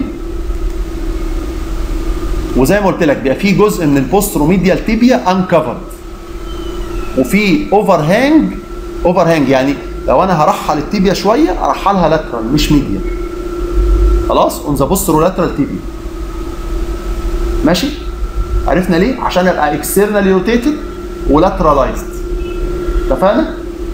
وزي ما قلت لك بيبقى في جزء من البوستروميديال تيبيا انكفرد وفي اوفر هانج اوفر هانج يعني لو انا هرحل التيبيا شويه ارحلها لاترال مش ميديا خلاص اون ذا بوسترولاترال تيبيا ماشي عرفنا ليه عشان ابقى اكسترنالي روتيتد ولاترالايزد اتفقنا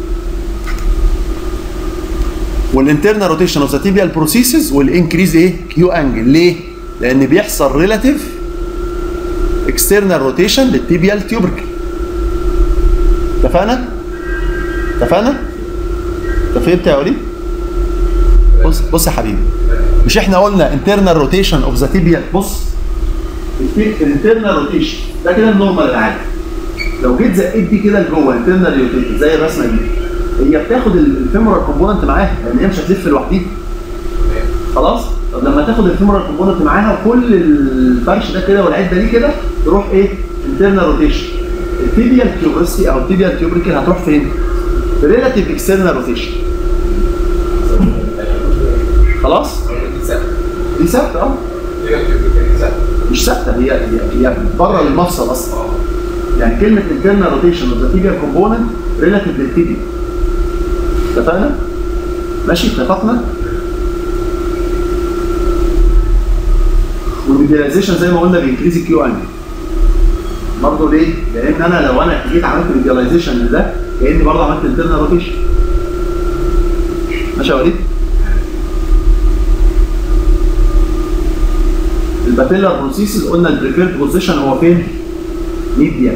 والانترنال روتيشن اوف ذا تيبيال بروسيسز والانكريز ايه كيو انجل ليه لان بيحصل ريلاتيف اكسترنال روتيشن للتيبيال تيوبركل اتفقنا اتفقنا انت فهمت يا وليد بص بص يا حبيبي مش احنا قلنا internal rotation of the tibial بص الانترنال روتيشن ده كده النورمال العادي لو جيت زقيت دي كده لجوه internal rotation زي الرسمه دي هي بتاخد الفيمورال كومبوننت معاها لان هي مش هتلف لوحدها خلاص طب لما تاخد الفيمورال كومبوننت معاها وكل الفرش ده كده والعده دي كده تروح ايه internal روتيشن التيبيال تيوبرسي او التيبيال تيوبريكل هتروح فين؟ في ريلاتيف اكسترنال روتيشن خلاص؟ دي ثابته اه مش ثابته هي هي هي بره المفصل اصلا يعني كلمه internal rotation of the tibial component relative للتيبيا اتفقنا؟ ماشي اتفقنا؟ والميدياليزيشن زي ما قلنا بينكريز الكيو انجل برضه ليه؟ لان انا لو انا جيت عملت ميدياليزيشن لده كاني برضه عملت انترنال روتيشن ماشي يا وليد؟ الباتيلر بروسيسز قلنا البريفيرد بوزيشن هو فين؟ ميديا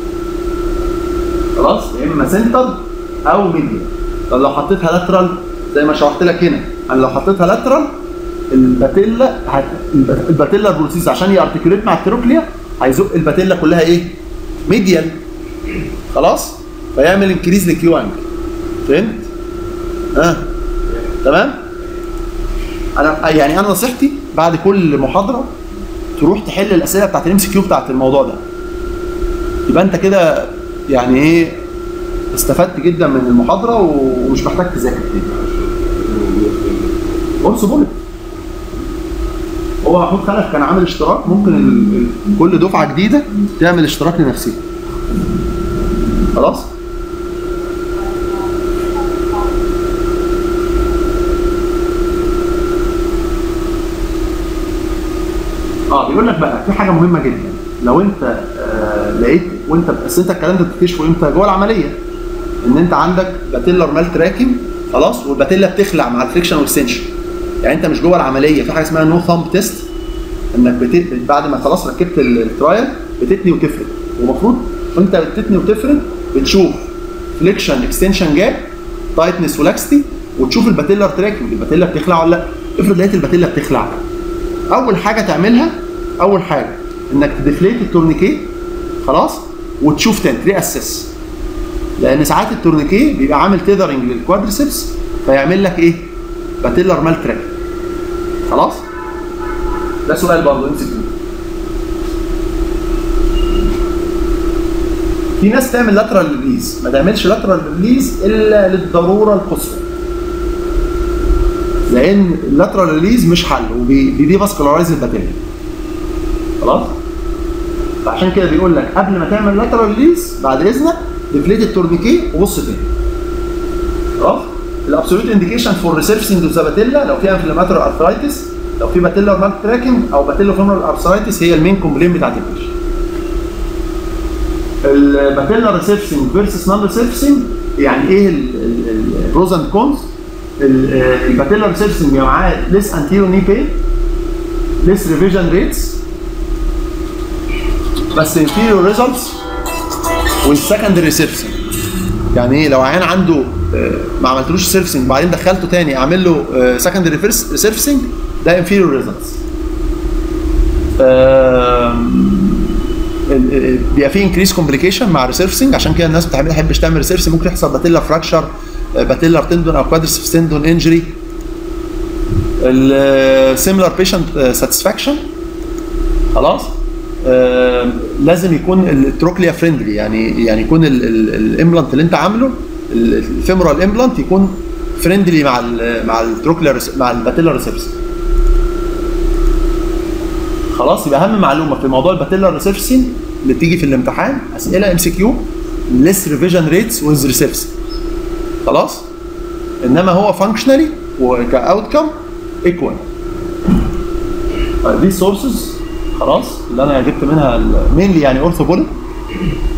خلاص يا اما سنتر او ميديا طب لو حطيتها لاترال زي ما شرحت لك هنا انا لو حطيتها لاترال الباتيلا هت... الباتيلا بروسيس عشان يارتكوليت مع التروكليا هيزق الباتيلا كلها ايه؟ ميديال خلاص؟ فيعمل انكريز لكيو انجل فهمت؟ ها آه. تمام؟ انا يعني انا نصيحتي بعد كل محاضره تروح تحل الاسئله بتاعت الام سي كيو بتاعت الموضوع ده يبقى انت كده يعني ايه استفدت جدا من المحاضره ومش محتاج تذاكر تاني اورثو بوليت هو محمود خلف كان عامل اشتراك ممكن ال... ال... كل دفعه جديده تعمل اشتراك لنفسها خلاص اه بيقول لك بقى في حاجه مهمه جدا لو انت آه لقيت وانت بس انت الكلام ده بتكتشفه امتى جوه العمليه ان انت عندك باتيلر مال تراكم خلاص والباتيلا بتخلع مع الفريكشن والاكستنشن يعني انت مش جوه العمليه في حاجه اسمها نو ثامب تيست انك بت... بعد ما خلاص ركبت ال- الترايل بتتني وتفرد ومفروض وانت بتتني وتفرد بتشوف فليكشن اكستنشن جاب تايتنس ولاكستي وتشوف الباتيلر تراكنج الباتيلا بتخلع ولا لا افرض لقيت الباتيلا بتخلع اول حاجه تعملها اول حاجه انك تديفليت التورنيكيه خلاص وتشوف تاني ري اسس لان ساعات التورنيكيه بيبقى عامل تيذرنج للكوادريسبس فيعمل لك ايه باتيلر مال تراك خلاص ده سؤال برضه ام سي كيو في ناس تعمل لاترال ريليز ما تعملش لاترال ريليز الا للضروره القصوى لان اللاترال ريليز مش حل وبيدي فاسكولارايز الباتيلا خلاص فعشان كده بيقول لك قبل ما تعمل لاترال ريليز بعد اذنك ديفليت التورنيكيه وبص تاني خلاص الابسولوت انديكيشن فور ريسيرفسنج اوف ذا باتيلا لو في انفلاماتوري ارثرايتس لو في باتيلا مال تراكنج او باتيلا فيمورال ارثرايتس هي المين كومبلين بتاعت البيشنت الباتيلا ريسيرفسنج فيرسس نون ريسيرفسنج يعني ايه البروز اند كونز الباتيلا ريسيرفسنج بيبقى معاه ليس انتيرو ني بين ليس ريفيجن ريتس بس انفيريور ريزلتس والسكندري سيرفسنج يعني ايه لو عيان عنده آه، ما عملتلوش سيرفسنج وبعدين دخلته تاني اعمل له سكندري سيرفسنج ده انفيريور ريزلتس بيبقى فيه انكريس كومبليكيشن مع الريسيرفسنج عشان كده الناس بتحب تحبش تعمل ريسيرفسنج ممكن يحصل باتيلا فراكشر باتيلر تندون او كوادرسيف تندون انجري السيميلار بيشنت ساتسفاكشن خلاص آه، لازم يكون التروكليا فريندلي يعني يعني يكون الامبلانت اللي انت عامله الفيمورال امبلانت يكون فريندلي مع ال مع التروكليا مع الباتيلا ريسبس خلاص يبقى اهم معلومه في موضوع الباتيلا ريسبسين اللي بتيجي في الامتحان اسئله ام سي كيو ليس ريفيجن ريتس ويز ريسبس خلاص انما هو فانكشنالي وكاوت كم ايكوال دي سورسز خلاص اللي انا جبت منها مينلي يعني اورثو بوليت